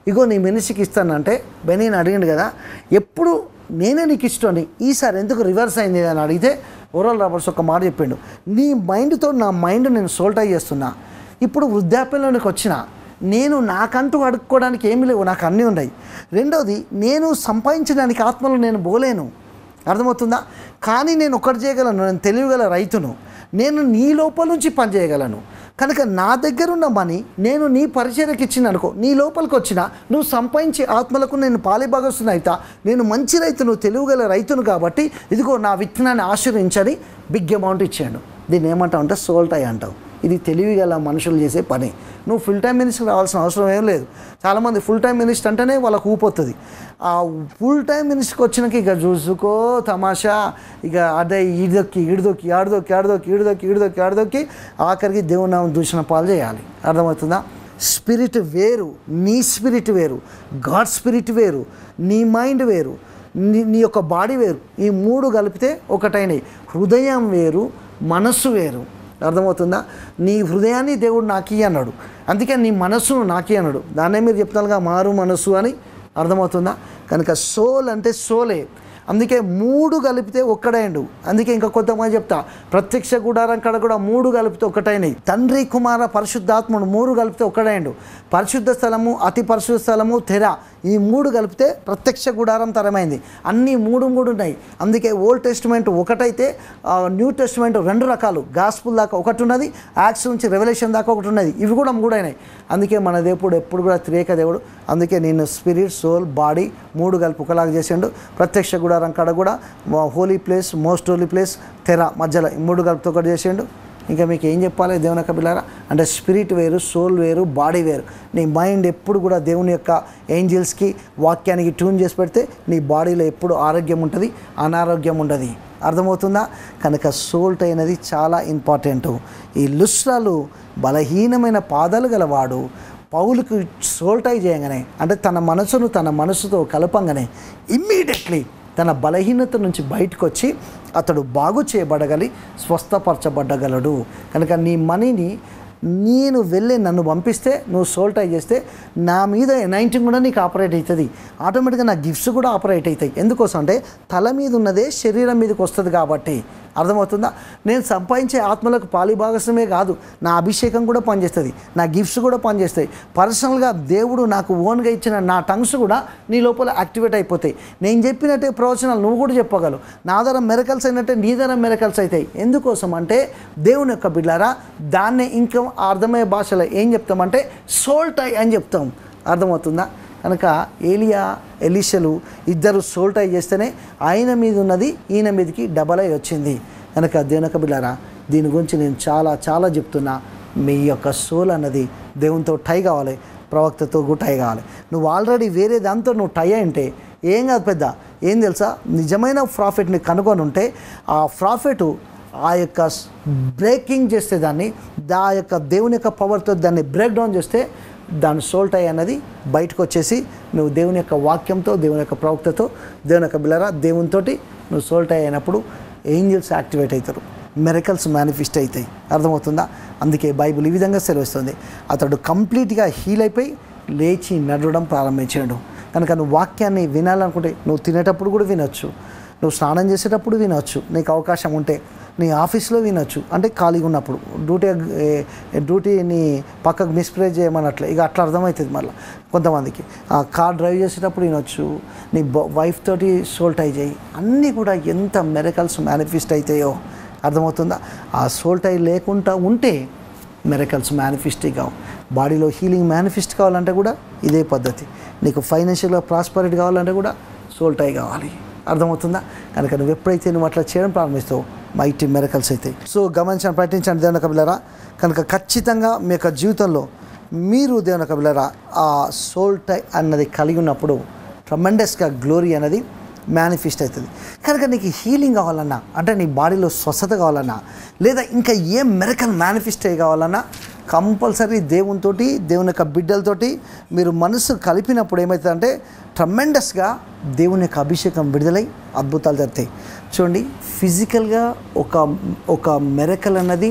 ఇగో నీ మినిస్ట్రీకి ఇస్తానంటే బెనీని అడిగిండు కదా ఎప్పుడు నేనే నీకు ఇష్టం ఈసారి ఎందుకు రివర్స్ అయింది అని అడిగితే ఓరల్ రాబర్ట్స్ ఒక మాట చెప్పిండు నీ మైండ్తో నా మైండ్ నేను సోల్టై చేస్తున్నా ఇప్పుడు వృద్ధాప్యంలోనికి వచ్చిన నేను నాకంటూ అడుక్కోవడానికి ఏమీ లేవు నాకు అన్నీ ఉన్నాయి రెండవది నేను సంపాదించడానికి ఆత్మలో నేను పోలేను అర్థమవుతుందా కానీ నేను ఒకటి చేయగలను నేను తెలియగల రైతును నేను నీ లోపల నుంచి పని చేయగలను కనుక నా దగ్గర ఉన్న మనీ నేను నీ పరిచయకి ఇచ్చిన అనుకో నీ లోపలికి వచ్చిన నువ్వు సంపాదించే ఆత్మలకు నేను పాలిభాగస్తున్న అయితా నేను మంచి రైతును తెలియగల రైతును కాబట్టి ఇదిగో నా విత్తనాన్ని ఆశ్రయించని బిగ్ అమౌంట్ ఇచ్చాడు దీన్ని ఏమంటావు అంటే సోల్టాయి అంటావు ఇది తెలివిగల మనుషులు చేసే పని నువ్వు ఫుల్ టైం మినిస్టర్ రావాల్సిన అవసరం ఏం లేదు చాలామంది ఫుల్ టైం మినిస్టర్ అంటేనే వాళ్ళకు ఊపొస్తుంది ఆ ఫుల్ టైం మినిస్టర్కి వచ్చినాక ఇక చూసుకో తమాషా ఇక అదే ఈడదొక్కి ఈడదొక్కి ఆడదొక్కి ఆడదొక్కి ఈడదొక్కి ఈడదొక్కి ఆడదొక్కి ఆఖరికి దేవుని నామం దూషణ పాలు చేయాలి అర్థమవుతుందా స్పిరిట్ వేరు నీ స్పిరిట్ వేరు గాడ్ స్పిరిట్ వేరు నీ మైండ్ వేరు నీ నీ యొక్క బాడీ వేరు ఈ మూడు కలిపితే ఒకటైనవి హృదయం వేరు మనస్సు వేరు అర్థమవుతుందా నీ హృదయాన్ని దేవుడు నాకి అన్నాడు అందుకే నీ మనస్సును నాకి అన్నాడు దాన్నే మీరు చెప్తారుగా మారు మనస్సు అని అర్థమవుతుందా కనుక సోల్ అంటే సోలే అందుకే మూడు కలిపితే ఒక్కడైండు అందుకే ఇంకా కొంతమంది చెప్తా ప్రత్యక్ష గుడారం కాడ కూడా మూడు కలిపితే ఒకటైనవి తండ్రి కుమార పరిశుద్ధాత్ముడు మూడు కలిపితే ఒక్కడైండు పరిశుద్ధ స్థలము అతి పరిశుద్ధ స్థలము తెర ఈ మూడు కలిపితే ప్రత్యక్ష గుడారం తరమైంది అన్నీ మూడు మూడు ఉన్నాయి అందుకే ఓల్డ్ టెస్టిమెంట్ ఒకటైతే ఆ, న్యూ టెస్టిమెంట్ రెండు రకాలు గాస్పుల్ దాకా ఒకటి ఉన్నది యాక్స్ నుంచి రెవల్యూషన్ దాకా ఒకటి ఉన్నది ఇవి కూడా మూడైనాయి అందుకే మన దేవుడు ఎప్పుడు కూడా త్రియేక దేవుడు అందుకే నేను స్పిరిట్ సోల్ బాడీ మూడు కలిపి ఒకలాగా చేసిండు ప్రత్యక్ష గుడారం కాడ కూడా holy place most holy place తెర మధ్యలో ఈ మూడు కలిపి ఒకటి చేసిండు ఇంకా మీకు ఏం చెప్పాలి దేవుని యొక్క పిల్లరా అంటే స్పిరిట్ వేరు సోల్ వేరు బాడీ వేరు నీ మైండ్ ఎప్పుడు కూడా దేవుని యొక్క ఏంజిల్స్కి వాక్యానికి ట్యూన్ చేసి పెడితే నీ బాడీలో ఎప్పుడు ఆరోగ్యం ఉంటుంది అనారోగ్యం ఉండదు అర్థమవుతుందా కనుక సోల్ట్ అయినది చాలా ఇంపార్టెంట్ ఈ లుస్రాలు బలహీనమైన పాదాలు గలవాడు పౌలుకు సోల్టై చేయగానే అంటే తన మనసును తన మనసుతో కలపంగానే ఇమ్మీడియట్లీ తన బలహీనత నుంచి బయటకు వచ్చి అతడు బాగు చేయబడగలి స్వస్థపరచబడగలడు కనుక నీ మనీని నేను వెళ్ళి నన్ను పంపిస్తే నువ్వు సోల్టై చేస్తే నా మీద నైన్టీన్ కూడా నీకు ఆపరేట్ అవుతుంది ఆటోమేటిక్గా నా గిఫ్ట్స్ కూడా ఆపరేట్ అవుతాయి ఎందుకోసం అంటే తల మీద ఉన్నదే శరీరం మీదకి వస్తుంది కాబట్టి అర్థమవుతుందా నేను సంపాదించే ఆత్మలకు పాలిభాగస్వమే కాదు నా అభిషేకం కూడా పనిచేస్తుంది నా గిఫ్ట్స్ కూడా పనిచేస్తాయి పర్సనల్గా దేవుడు నాకు ఓన్గా ఇచ్చిన నా టంగ్స్ కూడా నీ లోపల యాక్టివేట్ అయిపోతాయి నేను చెప్పినట్టే ప్రవచనాలు నువ్వు కూడా చెప్పగలవు నా ద్వారా మెరకల్స్ అయినట్టే నీ ద్వారా మెరకల్స్ అవుతాయి ఎందుకోసం అంటే దేవుని యొక్క బిడ్డారా దాన్నే ఇంకా అర్థమయ్యే భాషలో ఏం చెప్తామంటే సోల్టై అని చెప్తాం అర్థమవుతుందా కనుక ఏలియా ఎలీషలు ఇద్దరు సోల్టై చేస్తేనే ఆయన మీద ఉన్నది ఈయన మీదకి డబల్ అయి వచ్చింది కనుక దేవునక బిడ్డారా దీని గురించి నేను చాలా చాలా చెప్తున్నా మీ యొక్క సోల్ అన్నది దేవునితో టై కావాలి ప్రవక్తతో కూడా టై కావాలి నువ్వు ఆల్రెడీ వేరే దాంతో నువ్వు టై అయి ఉంటే ఏం కాదు పెద్ద ఏం తెలుసా నిజమైన ప్రాఫిట్ని కనుగొని ఉంటే ఆ ప్రాఫిట్ ఆ యొక్క బ్రేకింగ్ చేస్తే దాన్ని దా యొక్క దేవుని యొక్క పవర్తో దాన్ని బ్రేక్ డౌన్ చేస్తే దాని సోల్ట్ అయ్యి అన్నది బయటకు వచ్చేసి నువ్వు దేవుని యొక్క వాక్యంతో దేవుని యొక్క ప్రవక్తతో దేవుని యొక్క బిల్లరా దేవునితోటి నువ్వు సోల్ట్ అయినప్పుడు ఏంజల్స్ యాక్టివేట్ అవుతారు మెరకల్స్ మేనిఫెస్ట్ అవుతాయి అర్థమవుతుందా అందుకే బైబిల్ ఈ విధంగా సెలవిస్తుంది అతడు కంప్లీట్గా హీల్ అయిపోయి లేచి నడవడం ప్రారంభించాడు కనుక నువ్వు వాక్యాన్ని వినాలనుకుంటే నువ్వు తినేటప్పుడు కూడా వినొచ్చు నువ్వు స్నానం చేసేటప్పుడు వినొచ్చు నీకు అవకాశం ఉంటే నీ ఆఫీస్లో వినొచ్చు అంటే ఖాళీగా ఉన్నప్పుడు డ్యూటీ ఏ, డ్యూటీని పక్కకు మిస్ప్రైజ్ చేయమన్నట్లు ఇక అట్లా అర్థమవుతుంది మళ్ళీ కొంతమందికి ఆ కార్ డ్రైవ్ చేసేటప్పుడు వినొచ్చు నీ వైఫ్ తోటి సోల్టై చేయి అన్నీ కూడా ఎంత మెరకల్స్ మేనిఫెస్ట్ అవుతాయో అర్థమవుతుందా ఆ సోల్టై లేకుండా ఉంటే మెరకల్స్ మేనిఫెస్టే కావు బాడీలో హీలింగ్ మేనిఫెస్ట్ కావాలంటే కూడా ఇదే పద్ధతి నీకు ఫైనాన్షియల్గా ప్రాస్పరిటీ కావాలంటే కూడా సోల్టై కావాలి అర్థమవుతుందా కనుక నువ్వు ఎప్పుడైతే నువ్వు అట్లా చేయడం ప్రారంభిస్తావు మైటీ మెరకల్స్ అవుతాయి సో గమనించండి ప్రయత్నించండి దేవుని కబిలరా కనుక ఖచ్చితంగా మీ యొక్క జీవితంలో మీరు దేవుని కబిలరా ఆ సోల్టై అన్నది కలిగి ఉన్నప్పుడు ట్రమెండస్గా గ్లోరీ అనేది మేనిఫెస్ట్ అవుతుంది కనుక నీకు హీలింగ్ కావాలన్నా అంటే నీ బాడీలో స్వస్థత కావాలన్నా లేదా ఇంకా ఏ మెరకల్ మేనిఫెస్ట్ అయ్యి కావాలన్నా కంపల్సరీ దేవునితోటి దేవుని యొక్క బిడ్డలతోటి మీరు మనసు కలిపినప్పుడు ఏమవుతుందంటే ట్రమెండస్గా దేవుని యొక్క అభిషేకం విడుదలై అద్భుతాలు జరుగుతాయి చూడండి ఫిజికల్గా ఒక ఒక మెరకల్ అన్నది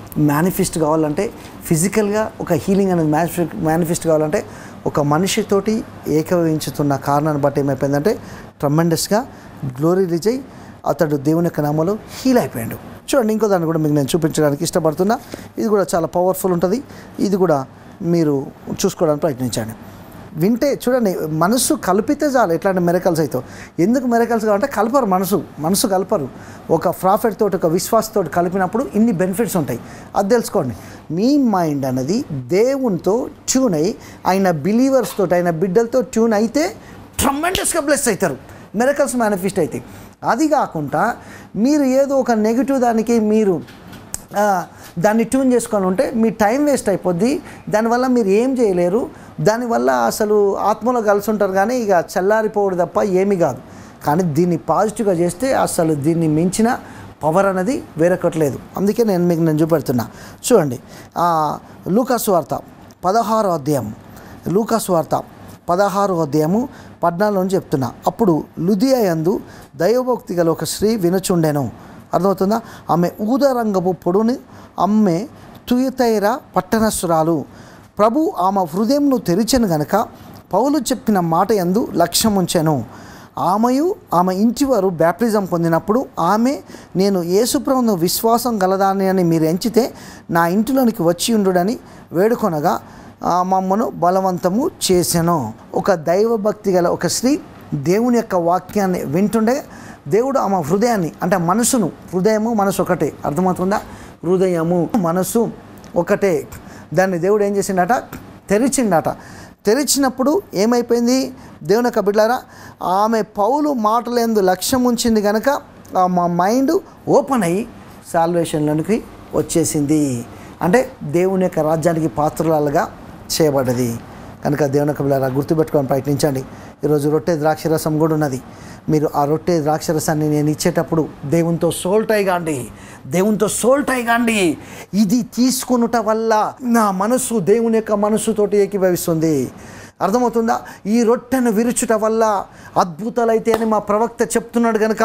మేనిఫెస్ట్ కావాలంటే ఫిజికల్గా ఒక హీలింగ్ అనేది మేనిఫెస్ట్ మేనిఫెస్ట్ కావాలంటే ఒక మనిషితోటి ఏకీభవించుతున్న కారణాన్ని బట్టి ఏమైపోయిందంటే ట్రమెండస్గా గ్లోరీ రిలీజ్ అయ్యి అతడు దేవుని యొక్క నామంలో హీల్ అయిపోయాడు చూడండి ఇంకో దాన్ని కూడా మీకు నేను చూపించడానికి ఇష్టపడుతున్నా ఇది కూడా చాలా పవర్ఫుల్ ఉంటుంది ఇది కూడా మీరు చూసుకోవడానికి ప్రయత్నించండి వింటే చూడండి మనసు కలిపితే చాలు ఎట్లాంటి మెరకల్స్ అవుతావు ఎందుకు మెరకల్స్ కావాలంటే కలపరు మనసు మనసు కలపరు ఒక ప్రాఫిట్ తోటి ఒక విశ్వాసతో కలిపినప్పుడు ఇన్ని బెనిఫిట్స్ ఉంటాయి అది తెలుసుకోండి మీ మైండ్ అనేది దేవునితో ట్యూన్ అయ్యి ఆయన బిలీవర్స్ తోటి ఆయన బిడ్డలతో ట్యూన్ అయితే ట్రమెండస్గా బ్లెస్ అవుతారు మెరకల్స్ మేనిఫెస్ట్ అవుతాయి అది కాకుండా మీరు ఏదో ఒక నెగిటివ్ దానికి మీరు ఆ, దాన్ని ట్యూన్ చేసుకొని ఉంటే మీ టైం వేస్ట్ అయిపోద్ది దానివల్ల మీరు ఏం చేయలేరు దానివల్ల అసలు ఆత్మలో కలిసి ఉంటారు కానీ ఇక చల్లారిపోవడం తప్ప ఏమీ కాదు కానీ దీన్ని పాజిటివ్గా చేస్తే అసలు దీన్ని మించిన పవర్ అనేది వేరొకటి లేదు అందుకే నేను మీకు నేను చూపెడుతున్నా చూడండి ఆ, లూకాసు వార్త పదహారో అధ్యాయం లూకాసు వార్త పదహారో అధ్యాయము పద్నాలుగు నుంచి చెప్తున్నా అప్పుడు లుదియా యందు దైవభక్తి గల ఒక స్త్రీ వినుచుండెను అర్థమవుతుందా ఆమె ఊదరంగపు పొడుని అమ్మే తుయతైర పట్టణస్సురాలు ప్రభు ఆమె హృదయంను తెరిచెను గనక పౌలు చెప్పిన మాట యందు లక్ష్యం ఉంచెను ఆమెయు ఆమె ఇంటి వారు బ్యాప్టిజం పొందినప్పుడు ఆమె నేను యేసుప్రభును విశ్వాసం గలదాని అని మీరు ఎంచితే నా ఇంటిలోనికి వచ్చి ఉండుడని వేడుకొనగా ఆ మమ్మను బలవంతము చేసెను ఒక దైవభక్తి గల ఒక స్త్రీ దేవుని యొక్క వాక్యాన్ని వింటుండే దేవుడు ఆమె హృదయాన్ని అంటే మనసును హృదయము మనసు ఒకటే అర్థమవుతుందా హృదయము మనసు ఒకటే దాన్ని దేవుడు ఏం చేసిండట తెరిచిండట తెరిచినప్పుడు ఏమైపోయింది దేవుని యొక్క బిడ్డారా ఆమె పౌలు మాటలందు లక్ష్యం ఉంచింది కనుక ఆ మా మైండ్ ఓపెన్ అయ్యి సాల్వేషన్లోనికి వచ్చేసింది అంటే దేవుని యొక్క రాజ్యానికి పాత్రలుగా చేయబడ్డది కనుక దేవుని యొక్క బిడ్డారా గుర్తుపెట్టుకొని ప్రయత్నించండి ఈరోజు రొట్టె ద్రాక్షరసం కూడా ఉన్నది మీరు ఆ రొట్టె ద్రాక్షరసాన్ని నేను ఇచ్చేటప్పుడు దేవునితో సోల్టై కాండి దేవునితో సోల్టై కాండి ఇది తీసుకునుట వల్ల నా మనసు దేవుని యొక్క మనసుతోటి ఏకీభవిస్తుంది అర్థమవుతుందా ఈ రొట్టెను విరుచుట వల్ల అద్భుతాలైతే అని మా ప్రవక్త చెప్తున్నాడు కనుక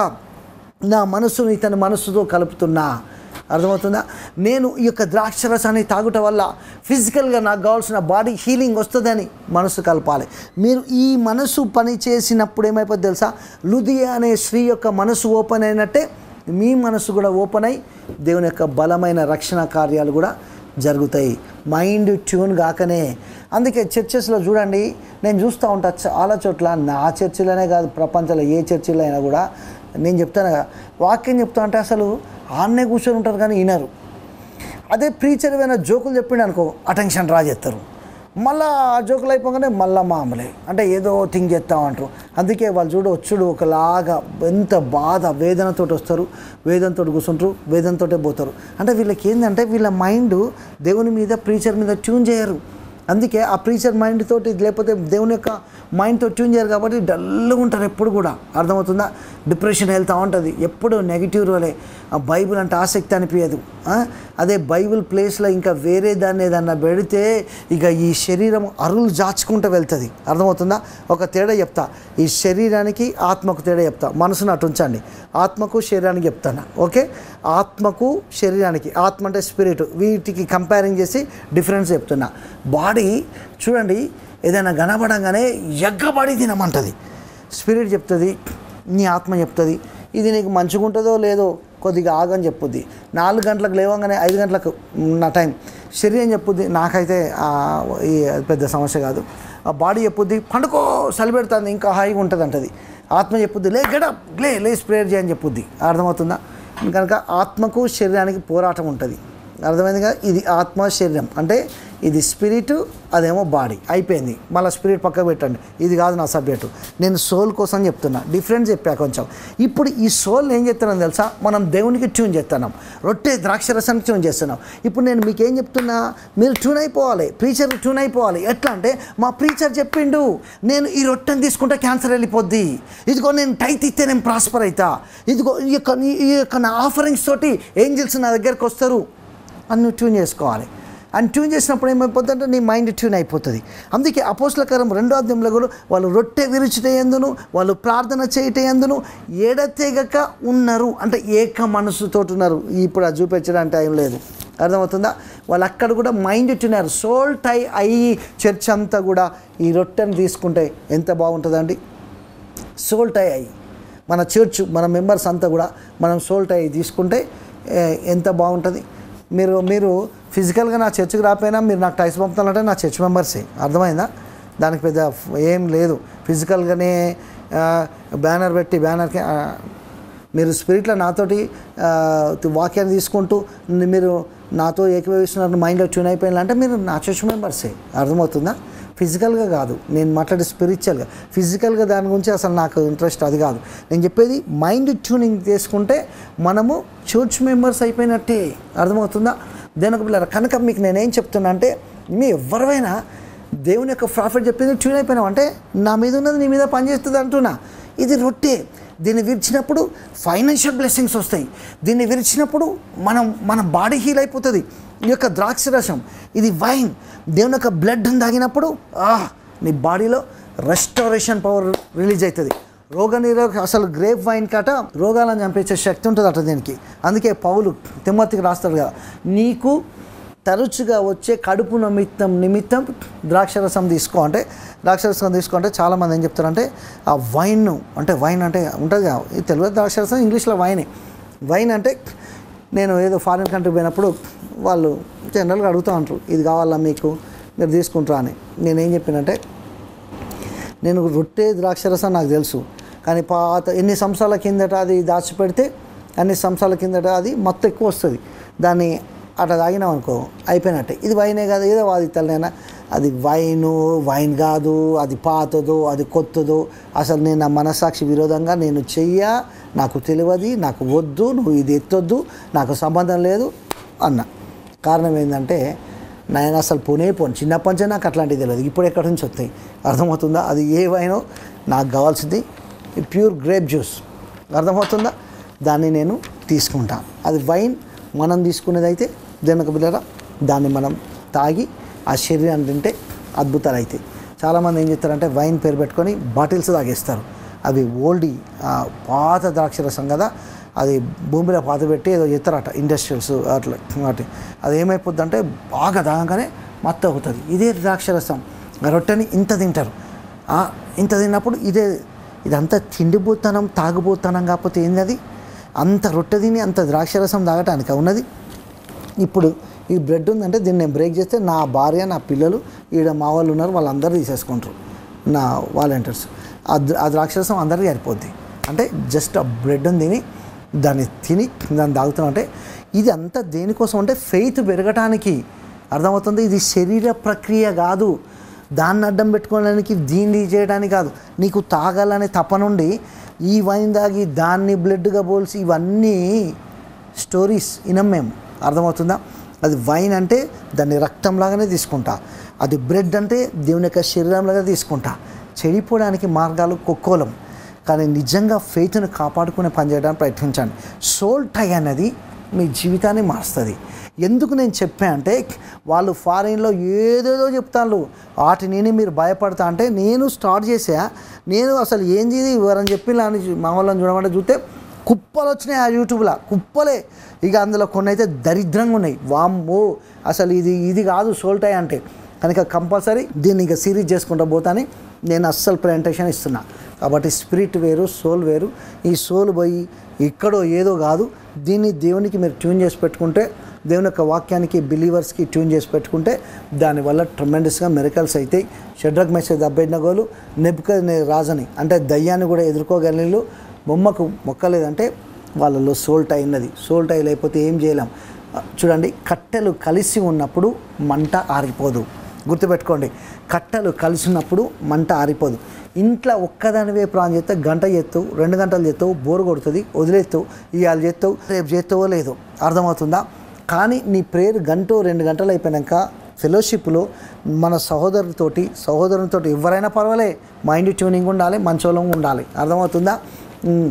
నా మనసును ఇతని మనసుతో కలుపుతున్నా అర్థమవుతుందా నేను ఈ యొక్క ద్రాక్షరసాన్ని తాగుట వల్ల ఫిజికల్గా నాకు కావాల్సిన బాడీ హీలింగ్ వస్తుందని మనసు కలపాలి మీరు ఈ మనసు పని చేసినప్పుడు ఏమైపోద్ది తెలుసా లుదియా అనే స్త్రీ యొక్క మనసు ఓపెన్ అయినట్టే మీ మనసు కూడా ఓపెన్ అయి దేవుని యొక్క బలమైన రక్షణ కార్యాలు కూడా జరుగుతాయి మైండ్ ట్యూన్ కాకనే అందుకే చర్చెస్లో చూడండి నేను చూస్తూ ఉంటా చాలా చోట్ల నా చర్చిలోనే కాదు ప్రపంచంలో ఏ చర్చిలో అయినా కూడా నేను చెప్తాను కదా వాక్యం చెప్తా అంటే అసలు ఆన్నే కూర్చొని ఉంటారు కానీ వినరు అదే ప్రీచర్ ఏమైనా జోకులు చెప్పిండు అనుకో అటెన్షన్ డ్రా చేస్తారు మళ్ళా ఆ జోకులు అయిపోగానే మళ్ళా మామూలే అంటే ఏదో థింక్ చేస్తామంటారు అందుకే వాళ్ళు చూడు వచ్చుడు ఒకలాగా ఎంత బాధ వేదనతో వస్తారు వేదనతో కూర్చుంటారు వేదనతోటే పోతారు అంటే వీళ్ళకి ఏంటంటే వీళ్ళ మైండ్ దేవుని మీద ప్రీచర్ మీద ట్యూన్ చేయరు అందుకే ఆ ప్రీచర్ మైండ్ తోటి లేకపోతే దేవుని యొక్క మైండ్తో ట్యూన్ చేయరు కాబట్టి డల్గా ఉంటారు ఎప్పుడు కూడా అర్థమవుతుందా డిప్రెషన్ వెళ్తూ ఉంటుంది ఎప్పుడు నెగిటివ్ రోలే ఆ బైబిల్ అంటే ఆసక్తి అనిపించదు ఆ? అదే బైబిల్ ప్లేస్లో ఇంకా వేరే దాన్ని ఏదన్నా పెడితే ఇక ఈ శరీరం అరులు జాచుకుంటూ వెళ్తుంది అర్థమవుతుందా ఒక తేడా చెప్తా ఈ శరీరానికి ఆత్మకు తేడా చెప్తా మనసును అటు ఉంచండి ఆత్మకు శరీరానికి చెప్తాను ఓకే ఆత్మకు శరీరానికి ఆత్మ అంటే స్పిరిట్ వీటికి కంపేరింగ్ చేసి డిఫరెన్స్ చెప్తున్నా బాడీ చూడండి ఏదైనా కనబడంగానే ఎగ్గబడి తినమంటుంది స్పిరిట్ చెప్తుంది నీ ఆత్మ చెప్తుంది ఇది నీకు మంచిగా ఉంటుందో లేదో కొద్దిగా ఆగని చెప్పుద్ది నాలుగు గంటలకు లేవగానే ఐదు గంటలకు నా టైం శరీరం చెప్పుద్ది నాకైతే ఆ, ఈ అది పెద్ద సమస్య కాదు ఆ బాడీ చెప్పుద్ది పండుకో చలి పెడుతుంది ఇంకా హాయిగా ఉంటుంది అంటది ఆత్మ చెప్పుద్ది లే గడప్ లే లే స్ప్రేయర్ చేయని చెప్పుద్ది అర్థమవుతుందా కనుక ఆత్మకు శరీరానికి పోరాటం ఉంటుంది అర్థమైందిగా ఇది ఆత్మ శరీరం అంటే ఇది స్పిరిట్ అదేమో బాడీ అయిపోయింది మళ్ళీ స్పిరిట్ పక్కకు పెట్టండి ఇది కాదు నా సబ్జెక్టు నేను సోల్ కోసం చెప్తున్నా డిఫరెన్స్ చెప్పా కొంచెం ఇప్పుడు ఈ సోల్ ఏం చెప్తున్నాను తెలుసా మనం దేవునికి ట్యూన్ చేస్తున్నాం రొట్టె ద్రాక్షరసానికి ట్యూన్ చేస్తున్నాం ఇప్పుడు నేను మీకు ఏం చెప్తున్నా మీరు ట్యూన్ అయిపోవాలి ప్రీచర్ ట్యూన్ అయిపోవాలి ఎట్లా అంటే మా ప్రీచర్ చెప్పిండు నేను ఈ రొట్టెని తీసుకుంటే క్యాన్సర్ వెళ్ళిపోద్ది ఇదిగో నేను టైట్ ఇస్తే నేను ప్రాస్పర్ అవుతా ఇదిగో ఈ యొక్క ఈ యొక్క నా ఆఫరింగ్స్ తోటి ఏంజిల్స్ నా దగ్గరకు వస్తారు అని నువ్వు ట్యూన్ చేసుకోవాలి అండ్ ట్యూన్ చేసినప్పుడు ఏమైపోతుందంటే నీ మైండ్ ట్యూన్ అయిపోతుంది అందుకే అపోస్లకరం రెండో అధ్యాయంలో కూడా వాళ్ళు రొట్టె విరుచుట ఎందును వాళ్ళు ప్రార్థన చేయట ఎందును ఎడతెగక ఉన్నారు అంటే ఏక మనసుతో ఉన్నారు ఇప్పుడు అది చూపించడానికి టైం లేదు అర్థమవుతుందా వాళ్ళు అక్కడ కూడా మైండ్ ఇట్టున్నారు సోల్ టై అయ్యి చర్చ్ అంతా కూడా ఈ రొట్టెని తీసుకుంటే ఎంత బాగుంటుందండి సోల్ టై అయ్యి మన చర్చ్ మన మెంబర్స్ అంతా కూడా మనం సోల్ టై తీసుకుంటే ఏ, ఎంత బాగుంటుంది మీరు మీరు ఫిజికల్గా నా చర్చ్కి రాకపోయినా మీరు నాకు టైస్ పంపుతానంటే నా చర్చ్ మెంబర్సే అర్థమైందా దానికి పెద్ద ఫ్- ఏం లేదు ఫిజికల్గానే బ్యానర్ పెట్టి బ్యానర్కి ఆ, మీరు స్పిరిట్లో నాతోటి ఆ, వాక్యాన్ని తీసుకుంటూ మీరు నాతో ఏకీభవిస్తున్నారు మైండ్లో ట్యూన్ అయిపోయిందంటే మీరు నా చర్చ్ మెంబర్సే అర్థమవుతుందా ఫిజికల్గా కాదు నేను మాట్లాడే స్పిరిచువల్గా ఫిజికల్గా దాని గురించి అసలు నాకు ఇంట్రెస్ట్ అది కాదు నేను చెప్పేది మైండ్ ట్యూనింగ్ చేసుకుంటే మనము చర్చ్ మెంబర్స్ అయిపోయినట్టే అర్థమవుతుందా దేని ఒక పిల్లలు కనుక మీకు నేనేం చెప్తున్నా అంటే మీ ఎవరివైనా దేవుని యొక్క ప్రాఫిట్ చెప్పింది ట్యూన్ అయిపోయినావు అంటే నా మీద ఉన్నది నీ మీద పనిచేస్తుంది అంటున్నా ఇది రొట్టె దీన్ని విరిచినప్పుడు ఫైనాన్షియల్ బ్లెస్సింగ్స్ వస్తాయి దీన్ని విరిచినప్పుడు మనం మన బాడీ హీల్ అయిపోతుంది ఈ యొక్క ద్రాక్ష రసం ఇది వైన్ దేవుని యొక్క బ్లడ్ తాగినప్పుడు ఆహ్ నీ బాడీలో రెస్టారేషన్ పవర్ రిలీజ్ అవుతుంది రోగ నిరోధక అసలు గ్రేప్ వైన్ కాట రోగాలను చంపేసే శక్తి ఉంటుంది అట దీనికి అందుకే పౌలు తిమ్మతికి రాస్తాడు కదా నీకు తరచుగా వచ్చే కడుపు నిమిత్తం నిమిత్తం ద్రాక్షరసం తీసుకో అంటే ద్రాక్షరసం తీసుకో అంటే చాలామంది ఏం చెప్తారంటే ఆ వైన్ అంటే వైన్ అంటే ఉంటుంది కదా ఇది తెలుగు ద్రాక్షరసం ఇంగ్లీష్లో వైనే వైన్ అంటే నేను ఏదో ఫారిన్ కంట్రీ పోయినప్పుడు వాళ్ళు జనరల్గా అడుగుతూ ఉంటారు ఇది కావాలా మీకు మీరు తీసుకుంటారా అని నేనేం చెప్పినంటే నేను రొట్టె ద్రాక్షరసం నాకు తెలుసు కానీ పాత ఎన్ని సంవత్సరాల కిందట అది దాచిపెడితే అన్ని సంవత్సరాల కిందట అది మొత్తం ఎక్కువ వస్తుంది దాన్ని అట్లా తాగినాం అనుకో అయిపోయినట్టే ఇది వైనే కాదు ఏదో వాది తల్లనైనా అది వైను వైన్ కాదు అది పాతదో అది కొత్తదో అసలు నేను నా మనసాక్షి విరోధంగా నేను చెయ్య నాకు తెలియదు నాకు వద్దు నువ్వు ఇది ఎత్తొద్దు నాకు సంబంధం లేదు అన్న కారణం ఏంటంటే నేను అసలు పోనే పోను చిన్నప్పటి నుంచే నాకు అట్లాంటిది తెలియదు ఇప్పుడు ఎక్కడి నుంచి వస్తాయి అర్థమవుతుందా అది ఏ వైనో నాకు కావాల్సింది ప్యూర్ గ్రేప్ జ్యూస్ అర్థమవుతుందా దాన్ని నేను తీసుకుంటాను అది వైన్ మనం తీసుకునేది అయితే దేనక బిల్లరా దాన్ని మనం తాగి ఆ శరీరాన్ని తింటే అద్భుతాలు అవుతాయి చాలామంది ఏం చేస్తారంటే వైన్ పేరు పెట్టుకొని బాటిల్స్ తాగేస్తారు అవి ఓల్డీ ఆ పాత ద్రాక్షరసం కదా అది భూమిలో పాత పెట్టి ఏదో చేస్తారట ఇండస్ట్రియల్స్ అట్లా వాటి అది ఏమైపోద్ది అంటే బాగా తాగగానే మత్త అవుతుంది ఇదే ద్రాక్షరసం ఆ రొట్టెని ఇంత తింటారు ఆ, ఇంత తిన్నప్పుడు ఇదే ఇదంతా తిండిపోతనం తాగుబోతనం కాకపోతే ఏంది అది అంత రొట్టె తిని అంత ద్రాక్షరసం తాగటానికి ఉన్నది ఇప్పుడు ఈ బ్రెడ్ ఉందంటే దీన్ని నేను బ్రేక్ చేస్తే నా భార్య నా పిల్లలు ఈడ మా వాళ్ళు ఉన్నారు వాళ్ళందరూ తీసేసుకుంటారు నా వాలంటీర్స్ ఆ ద్ర- ఆ ద్రాక్షరసం అందరికీ సరిపోద్ది అంటే జస్ట్ ఆ బ్రెడ్ తిని దాన్ని తిని దాన్ని తాగుతున్నాం అంటే ఇది అంతా దేనికోసం అంటే ఫెయిత్ పెరగటానికి అర్థమవుతుంది ఇది శరీర ప్రక్రియ కాదు దాన్ని అడ్డం పెట్టుకోవడానికి దీన్ని చేయడానికి కాదు నీకు తాగాలనే తపనుండి ఈ వైన్ తాగి దాన్ని బ్లడ్గా పోల్చి ఇవన్నీ స్టోరీస్ వినం మేము అర్థమవుతుందా అది వైన్ అంటే దాన్ని రక్తంలాగానే తీసుకుంటా అది బ్రెడ్ అంటే దేవుని యొక్క శరీరంలాగా తీసుకుంటా చెడిపోవడానికి మార్గాలు కొక్కోలం కానీ నిజంగా ఫెయిత్ను కాపాడుకునే పని చేయడానికి ప్రయత్నించండి సోల్ టై అనేది మీ జీవితాన్ని మారుస్తుంది ఎందుకు నేను చెప్పా అంటే వాళ్ళు ఫారిన్లో ఏదేదో చెప్తాను వాటిని మీరు భయపడతా అంటే నేను స్టార్ట్ చేసా నేను అసలు ఏం చేది ఎవరని చెప్పి అని మా వాళ్ళని చూడమంటే చూస్తే కుప్పలు వచ్చినాయి ఆ యూట్యూబ్లో కుప్పలే ఇక అందులో కొన్ని అయితే దరిద్రంగా ఉన్నాయి వామ్మో అసలు ఇది ఇది కాదు సోల్టాయ్ అంటే కనుక కంపల్సరీ దీన్ని ఇక సిరీస్ చేసుకుంటూ పోతాని నేను అస్సలు ప్రజెంటేషన్ ఇస్తున్నా కాబట్టి స్పిరిట్ వేరు సోల్ వేరు ఈ సోల్ పోయి ఇక్కడో ఏదో కాదు దీన్ని దేవునికి మీరు ట్యూన్ చేసి పెట్టుకుంటే దేవుని యొక్క వాక్యానికి బిలీవర్స్కి ట్యూన్ చేసి పెట్టుకుంటే దానివల్ల ట్రమెండస్గా మెరికల్స్ అవుతాయి షడ్రక్ మెసేజ్ అభ్యర్థగోలు నెబ్క రాజని అంటే దయ్యాన్ని కూడా ఎదుర్కోగలిగిన బొమ్మకు మొక్కలేదంటే వాళ్ళలో సోల్ట్ అయినది సోల్ట్ అయి లేకపోతే ఏం చేయలేం చూడండి కట్టెలు కలిసి ఉన్నప్పుడు మంట ఆరిపోదు గుర్తుపెట్టుకోండి కట్టెలు కలిసి ఉన్నప్పుడు మంట ఆరిపోదు ఇంట్లో ఒక్కదానివే ప్రాణం చేస్తే గంట చేస్తావు రెండు గంటలు చేస్తావు బోరు కొడుతుంది వదిలేస్తావు ఇవాళ చేస్తావు రేపు చేస్తావో లేదో అర్థమవుతుందా కానీ నీ ప్రేయర్ గంట రెండు గంటలు అయిపోయాక ఫెలోషిప్లో మన సహోదరులతోటి సహోదరునితోటి ఎవరైనా పర్వాలే మైండ్ ట్యూనింగ్ ఉండాలి మంచోళం ఉండాలి అర్థమవుతుందా ఉమ్.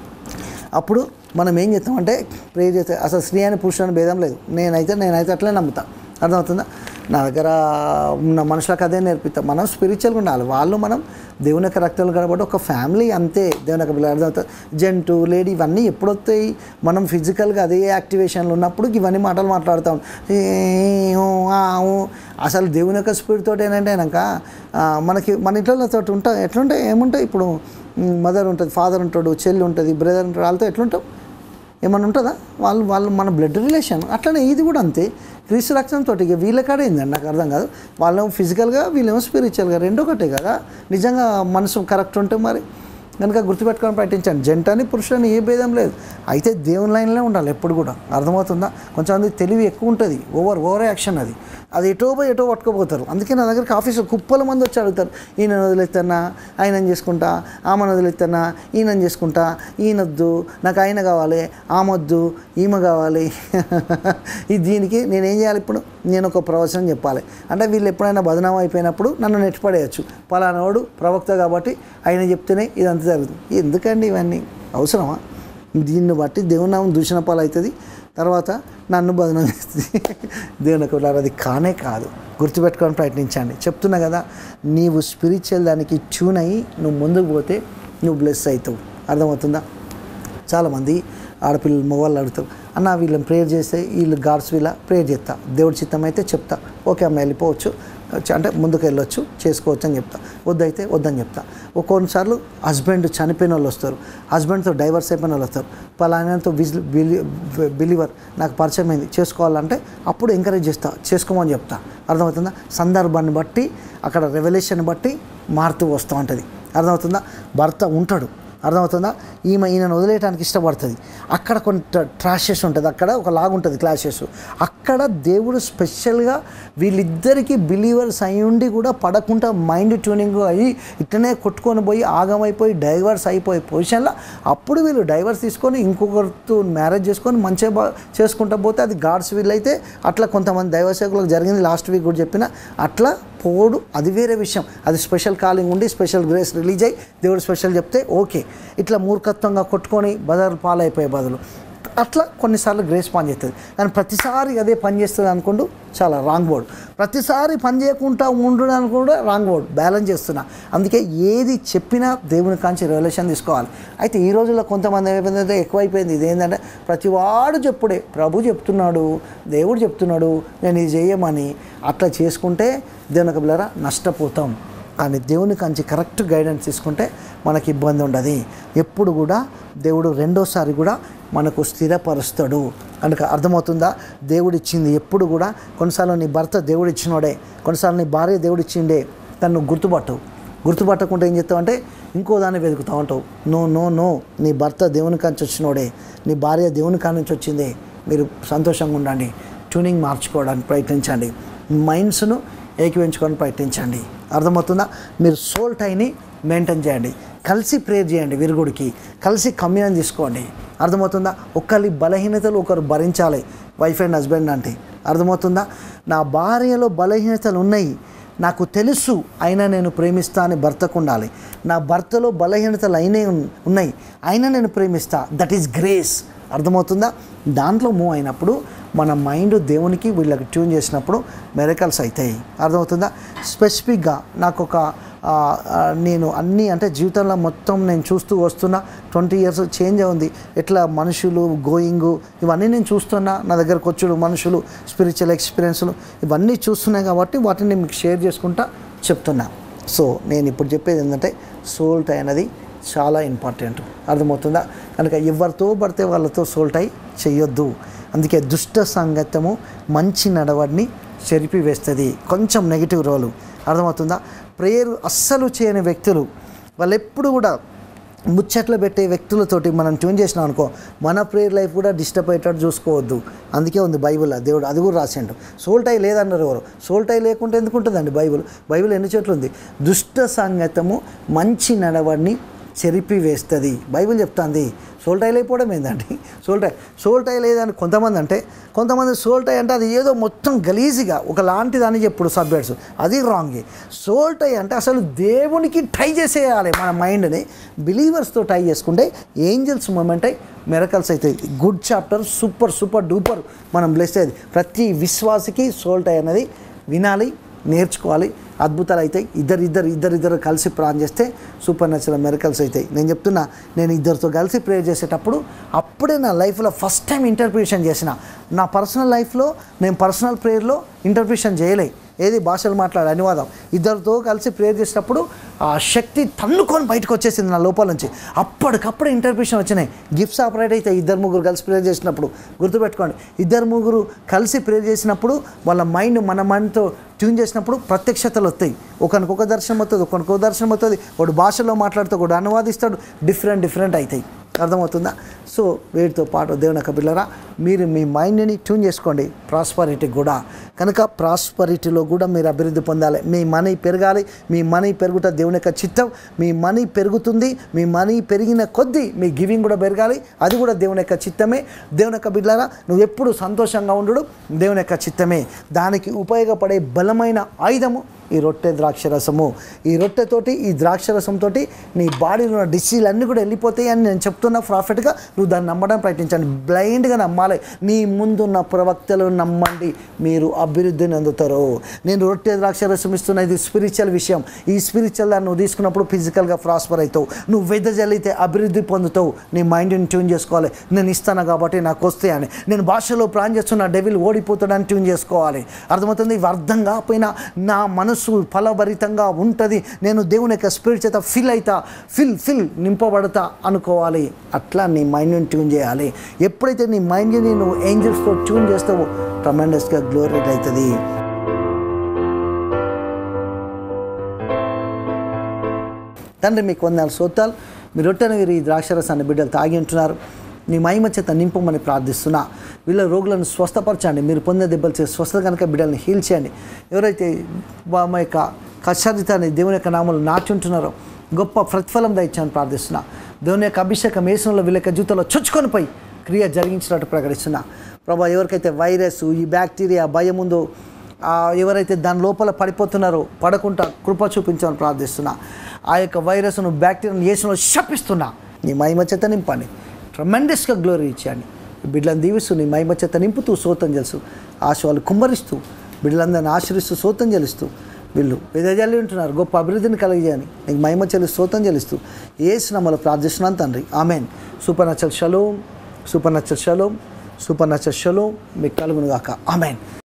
అప్పుడు మనం ఏం చేస్తామంటే ప్రే చేస్తే అసలు స్త్రీ అని పురుషుడు అని భేదం లేదు నేనైతే నేనైతే అట్లే నమ్ముతా అర్థమవుతుందా నా దగ్గర ఉన్న మనుషులకు అదే నేర్పిస్తాం మనం స్పిరిచువల్గా ఉండాలి వాళ్ళు మనం దేవుని యొక్క రక్తాలు కాబట్టి ఒక ఫ్యామిలీ అంతే దేవుని యొక్క పిల్లలు అర్థమవుతుంది జంటు లేడీ ఇవన్నీ ఎప్పుడు వస్తాయి మనం ఫిజికల్గా అదే యాక్టివేషన్లో ఉన్నప్పుడు ఇవన్నీ మాటలు మాట్లాడుతాం ఏ, ఊ, ఆ, ఊ. అసలు దేవుని యొక్క స్పీడ్ తోటి ఏంటంటే కనుక ఆ, మనకి మన ఇంట్లో తోటి ఉంటాయి ఎట్లుంటాయి ఏముంటాయి ఇప్పుడు మదర్ ఉంటుంది ఫాదర్ ఉంటాడు చెల్లి ఉంటుంది బ్రదర్ ఉంటాడు వాళ్ళతో ఎట్లుంటాం ఏమన్నా ఉంటుందా వాళ్ళు వాళ్ళు మన బ్లడ్ రిలేషన్ అట్లనే ఇది కూడా అంతే క్రీస్తు రక్తంతో ఇక వీళ్ళ కాడే ఏందండి నాకు అర్థం కాదు వాళ్ళేమో ఫిజికల్గా వీళ్ళేమో స్పిరిచువల్గా రెండు ఒకటే కదా నిజంగా మనసు కరెక్ట్ ఉంటే మరి కనుక గుర్తుపెట్టుకొని ప్రయత్నించండి జంటని పురుషులని ఏ భేదం లేదు అయితే దేవుని లైన్లో ఉండాలి ఎప్పుడు కూడా అర్థమవుతుందా కొంచెం మంది తెలివి ఎక్కువ ఉంటుంది ఓవర్ ఓవర్ యాక్షన్ అది అది ఎటో పోయి ఎటో పట్టుకోపోతారు అందుకే నా దగ్గరికి ఆఫీసులో కుప్పల మంది వచ్చి అడుగుతారు ఈయన వదిలేస్తానా ఆయన చేసుకుంటా ఆమెను వదిలేస్తానా ఈయన చేసుకుంటా ఈయనొద్దు నాకు ఆయన కావాలి ఆమొద్దు ఈమె కావాలి ఇది దీనికి నేనేం చేయాలి ఇప్పుడు నేను ఒక ప్రవచనం చెప్పాలి అంటే వీళ్ళు ఎప్పుడైనా బదనామా అయిపోయినప్పుడు నన్ను నెట్టిపడేయచ్చు పలానావాడు ప్రవక్త కాబట్టి ఆయన చెప్తేనే ఇదంతా జరుగుతుంది ఎందుకండి ఇవన్నీ అవసరమా దీన్ని బట్టి దేవుని నామం దూషణ పాలు అవుతుంది తర్వాత నన్ను బదనం చేస్తుంది దేవుని యొక్క పిల్లలు అది కానే కాదు గుర్తుపెట్టుకొని ప్రయత్నించండి చెప్తున్నా కదా నీవు స్పిరిచువల్ దానికి ట్యూన్ అయ్యి నువ్వు ముందుకు పోతే నువ్వు బ్లెస్ అవుతావు అర్థమవుతుందా చాలామంది ఆడపిల్లలు మగవాళ్ళు అడుగుతారు అన్న వీళ్ళని ప్రేయర్ చేస్తే వీళ్ళు గాడ్స్ వీళ్ళ ప్రేయర్ చేస్తా దేవుడి చిత్తం అయితే చెప్తా ఓకే అమ్మ వెళ్ళిపోవచ్చు చ- అంటే ముందుకు వెళ్ళొచ్చు చేసుకోవచ్చు అని చెప్తా వద్దయితే వద్దని చెప్తా ఓ కొన్నిసార్లు హస్బెండ్ చనిపోయిన వాళ్ళు వస్తారు హస్బెండ్తో డైవర్స్ అయిపోయిన వాళ్ళు వస్తారు పలానాతో విజ్ బిలీవర్ నాకు పరిచయం అయింది చేసుకోవాలంటే అప్పుడు ఎంకరేజ్ చేస్తా చేసుకోమని చెప్తా అర్థమవుతుందా సందర్భాన్ని బట్టి అక్కడ రెవల్యూషన్ బట్టి మారుతూ వస్తూ ఉంటుంది అర్థమవుతుందా భర్త ఉంటాడు అర్థమవుతుందా ఈమె ఈయనను వదిలేయడానికి ఇష్టపడుతుంది అక్కడ కొన్ని ట్రాషెస్ ఉంటుంది అక్కడ ఒక లాగ్ ఉంటుంది క్లాషెస్ అక్కడ దేవుడు స్పెషల్గా వీళ్ళిద్దరికీ బిలీవర్స్ అయి ఉండి కూడా పడకుండా మైండ్ ట్యూనింగ్ అయ్యి ఇట్లనే కొట్టుకొని పోయి ఆగమైపోయి డైవర్స్ అయిపోయే పొజిషన్లో అప్పుడు వీళ్ళు డైవర్స్ తీసుకొని ఇంకొకరితో మ్యారేజ్ చేసుకొని మంచిగా బా చేసుకుంటా పోతే అది గాడ్స్ వీల్ అయితే అట్లా కొంతమంది దైవ సేవకులకు జరిగింది లాస్ట్ వీక్ కూడా చెప్పిన అట్లా పోడు అది వేరే విషయం అది స్పెషల్ కాలింగ్ ఉండి స్పెషల్ గ్రేస్ రిలీజ్ అయ్యి దేవుడు స్పెషల్ చెప్తే ఓకే ఇట్లా మూర్ఖత్వంగా కొట్టుకొని బజారు పాలైపోయే బదులు అట్లా కొన్నిసార్లు గ్రేస్ పని చేస్తుంది కానీ ప్రతిసారి అదే పని చేస్తుంది అనుకుంటూ చాలా రాంగ్ వర్డ్ ప్రతిసారి పని చేయకుండా ఉండడానికి కూడా రాంగ్ వర్డ్ బ్యాలెన్స్ చేస్తున్నా అందుకే ఏది చెప్పినా దేవుని కాంచి రిలేషన్ తీసుకోవాలి అయితే ఈ రోజుల్లో కొంతమంది ఏమైపోయిందంటే ఎక్కువైపోయింది ఇదేంటంటే ప్రతివాడు చెప్పుడే ప్రభు చెప్తున్నాడు దేవుడు చెప్తున్నాడు నేను ఇది చేయమని అట్లా చేసుకుంటే దేవుని బిళ్ళరా నష్టపోతాం కానీ దేవుని కంచి కరెక్ట్ గైడెన్స్ తీసుకుంటే మనకి ఇబ్బంది ఉండదు ఎప్పుడు కూడా దేవుడు రెండోసారి కూడా మనకు స్థిరపరుస్తాడు కనుక అర్థమవుతుందా దేవుడు ఇచ్చింది ఎప్పుడు కూడా కొన్నిసార్లు నీ భర్త దేవుడు ఇచ్చినోడే కొన్నిసార్లు నీ భార్య దేవుడు ఇచ్చిండే తను నువ్వు గుర్తుపట్టవు గుర్తుపట్టకుండా ఏం చెప్తావు అంటే ఇంకో దాన్ని వెతుకుతావు అంటావు నో నో నో నీ భర్త దేవుని కాంచి వచ్చినోడే నీ భార్య దేవుని కాడి నుంచి వచ్చిందే మీరు సంతోషంగా ఉండండి ట్యూనింగ్ మార్చుకోవడానికి ప్రయత్నించండి మైండ్స్ను ఏకీవించుకొని ప్రయత్నించండి అర్థమవుతుందా మీరు సోల్ టైని మెయింటైన్ చేయండి కలిసి ప్రేయర్ చేయండి విరుగుడికి కలిసి కమ్యూనియన్ తీసుకోండి అర్థమవుతుందా ఒకరి బలహీనతలు ఒకరు భరించాలి వైఫ్ అండ్ హస్బెండ్ అంటే అర్థమవుతుందా నా భార్యలో బలహీనతలు ఉన్నాయి నాకు తెలుసు అయినా నేను ప్రేమిస్తా అని భర్తకు ఉండాలి నా భర్తలో బలహీనతలు అయినే ఉన్- ఉన్నాయి అయినా నేను ప్రేమిస్తా దట్ ఈస్ గ్రేస్ అర్థమవుతుందా దాంట్లో మూవ్ అయినప్పుడు మన మైండ్ దేవునికి వీళ్ళకి ట్యూన్ చేసినప్పుడు మెరకల్స్ అవుతాయి అర్థమవుతుందా స్పెసిఫిక్గా నాకు ఒక ఆ, ఆ, నేను అన్నీ అంటే జీవితంలో మొత్తం నేను చూస్తూ వస్తున్నా ట్వంటీ ఇయర్స్ చేంజ్ ఉంది ఎట్లా మనుషులు గోయింగు ఇవన్నీ నేను చూస్తున్నా నా దగ్గరకు వచ్చుడు మనుషులు స్పిరిచువల్ ఎక్స్పీరియన్స్లు ఇవన్నీ చూస్తున్నాయి కాబట్టి వాటిని మీకు షేర్ చేసుకుంటా చెప్తున్నా సో నేను ఇప్పుడు చెప్పేది ఏంటంటే సోల్ట్ అనేది చాలా ఇంపార్టెంట్ అర్థమవుతుందా కనుక ఎవరితో పడితే వాళ్ళతో సోల్టై చేయొద్దు అందుకే దుష్ట సంగతము మంచి నడవడిని చెరిపివేస్తుంది కొంచెం నెగిటివ్ రోలు అర్థమవుతుందా ప్రేయర్ అస్సలు చేయని వ్యక్తులు వాళ్ళు ఎప్పుడు కూడా ముచ్చట్లు పెట్టే వ్యక్తులతోటి మనం ట్యూన్ చేసినాం అనుకో మన ప్రేయర్ లైఫ్ కూడా డిస్టర్బ్ అయ్యేటట్టు చూసుకోవద్దు అందుకే ఉంది బైబిల్ దేవుడు అది కూడా రాసిండు సోల్టై లేదన్నారు ఎవరు సోల్టై లేకుంటే ఎందుకు ఉంటుందండి బైబిల్ బైబిల్ ఎన్ని చోట్ల ఉంది దుష్ట సంగతము మంచి నడవడిని చెరిపివేస్తుంది బైబిల్ చెప్తాంది సోల్టై అయిపోవడం ఏందండి సోల్టై సోల్టై లేదని కొంతమంది అంటే కొంతమంది సోల్టై అంటే అది ఏదో మొత్తం గలీజ్గా ఒకలాంటిదని చెప్పుడు సబ్జెక్ట్స్ అది రాంగ్ సోల్టై అంటే అసలు దేవునికి ట్రై చేసేయాలి మన మైండ్ని బిలీవర్స్తో ట్రై చేసుకుంటే ఏంజల్స్ మూమెంట్ అయి మెరకల్స్ అవుతాయి good chapter super super duper మనం బ్లెస్ అయ్యేది ప్రతి విశ్వాసికి సోల్టై అనేది వినాలి నేర్చుకోవాలి అద్భుతాలు అవుతాయి ఇద్దరు ఇద్దరు ఇద్దరు ఇద్దరు కలిసి ప్రాన్ చేస్తే సూపర్ న్యాచురల్ మెరికల్స్ అవుతాయి నేను చెప్తున్నా నేను ఇద్దరితో కలిసి ప్రేయర్ చేసేటప్పుడు అప్పుడే నా లైఫ్లో ఫస్ట్ టైం ఇంటర్ప్రిటేషన్ చేసిన నా పర్సనల్ లైఫ్లో నేను పర్సనల్ ప్రేయర్లో ఇంటర్ప్రిటేషన్ చేయలే ఏది భాషలు మాట్లాడే అనువాదం ఇద్దరితో కలిసి ప్రేయర్ చేసేటప్పుడు ఆ శక్తి తన్నుకొని బయటకు వచ్చేసింది నా లోపల నుంచి అప్పటికప్పుడు ఇంటర్ప్రిషన్ వచ్చినాయి గిఫ్ట్స్ ఆపరేట్ అయితే ఇద్దరు ముగ్గురు కలిసి ప్రేయర్ చేసినప్పుడు గుర్తుపెట్టుకోండి ఇద్దరు ముగ్గురు కలిసి ప్రేయర్ చేసినప్పుడు వాళ్ళ మైండ్ మన మైండ్తో ట్యూన్ చేసినప్పుడు ప్రత్యక్షతలు వస్తాయి ఒకరికొక దర్శనం వస్తుంది ఒకరికొక దర్శనం వస్తుంది వాడు భాషలో మాట్లాడుతూ ఒకడు అనువాదిస్తాడు డిఫరెంట్ డిఫరెంట్ అవుతాయి అర్థమవుతుందా సో వీటితో పాటు దేవుని యొక్క పిల్లరా మీరు మీ మైండ్ని ట్యూన్ చేసుకోండి ప్రాస్పరిటీ కూడా కనుక ప్రాస్పరిటీలో కూడా మీరు అభివృద్ధి పొందాలి మీ మనీ పెరగాలి మీ మనీ పెరుగుట దేవుని యొక్క చిత్తం మీ మనీ పెరుగుతుంది మీ మనీ పెరిగిన కొద్దీ మీ గివింగ్ కూడా పెరగాలి అది కూడా దేవుని యొక్క చిత్తమే దేవుని యొక్క బిడ్డలారా నువ్వు ఎప్పుడు సంతోషంగా ఉండడు దేవుని యొక్క చిత్తమే దానికి ఉపయోగపడే బలమైన ఆయుధము ఈ రొట్టె ద్రాక్షరసము ఈ రొట్టెతోటి ఈ ద్రాక్షరసంతో నీ బాడీలో ఉన్న డిసీజులు అన్నీ కూడా వెళ్ళిపోతాయి అని నేను చెప్తున్నా ప్రాఫిట్గా నువ్వు దాన్ని నమ్మడానికి ప్రయత్నించండి బ్లైండ్గా నమ్మాలి నీ ముందున్న ప్రవక్తలు నమ్మండి మీరు అభివృద్ధిని అందుతారు నేను రొట్టె ద్రాక్షరసం ఇస్తున్న ఇది స్పిరిచువల్ విషయం ఈ స్పిరిచువల్ దాన్ని నువ్వు తీసుకున్నప్పుడు ఫిజికల్గా ప్రాస్పర్ అవుతావు నువ్వు వెదజల్లితే అభివృద్ధి పొందుతావు నీ మైండ్ని ట్యూన్ చేసుకోవాలి నేను ఇస్తాను కాబట్టి నాకు వస్తాయి అని నేను భాషలో ప్లాన్ చేస్తున్న డెవిల్ ఓడిపోతాడని ట్యూన్ చేసుకోవాలి అర్థమవుతుంది ఇవి అర్థం కాకపోయినా నా మనసు ఫలభరితంగా ఉంటుంది నేను దేవుని యొక్క స్పిరిట్ చేత ఫిల్ అవుతా ఫిల్ ఫిల్ నింపబడతా అనుకోవాలి అట్లా నీ మైండ్ని ట్యూన్ చేయాలి ఎప్పుడైతే నీ మైండ్ని నువ్వు ఏంజల్స్తో ట్యూన్ చేస్తావో ట్రమెండస్గా గ్లోరేట్ అవుతుంది తండ్రి మీకు వందనాలు సోతాలు మీరు రొట్టెనగిరి ఈ ద్రాక్షరసాన్ని బిడ్డలు తాగి ఉంటున్నారు నీ మహిమ చేత నింపమని ప్రార్థిస్తున్నా వీళ్ళ రోగులను స్వస్థపరచండి మీరు పొందే దెబ్బలు చేసి స్వస్థత కనుక బిడ్డల్ని హీల్ చేయండి ఎవరైతే వా- మా యొక్క కష్టాన్ని దేవుని యొక్క నామలు నాటి ఉంటున్నారో గొప్ప ప్రతిఫలం దయచాన్ని ప్రార్థిస్తున్నా దేవుని యొక్క అభిషేకం వేసంలో వీళ్ళ యొక్క జీవితంలో చొచ్చుకొని పోయి క్రియ జరిగించినట్టు ప్రకటిస్తున్నా ప్రభా ఎవరికైతే వైరస్ ఈ బ్యాక్టీరియా భయం ఉందో ఆ ఎవరైతే దాని లోపల పడిపోతున్నారో పడకుండా కృప చూపించమని ప్రార్థిస్తున్నా ఆ యొక్క వైరస్ను బ్యాక్టీరియాను ఏసులో శపిస్తున్నా నీ మహిమ చేత నింపండి ట్రమెండస్గా గ్లోరీ ఇచ్చాండి బిడ్డలను దీవిస్తూ నీ మహిమ చేత నింపుతూ సోతం తెలుసు ఆశ వాళ్ళు కుమ్మరిస్తూ బిడ్డలందరిని ఆశ్రయిస్తూ సోతం చెల్లిస్తూ వీళ్ళు విదజల్లి ఉంటున్నారు గొప్ప అభివృద్ధిని కలిగజేయని నీకు మహిమ చెల్లి సోతం చెల్లిస్తూ ఏ స్నమ్మలో ప్రార్థిస్తున్నాను తండ్రి ఆమెన్ సూపర్ నచ్చల్ షలోం సూపర్ నచ్చల్ షలోం సూపర్ నచ్చల్ షలోం మీకు కలుగును గాక ఆమెన్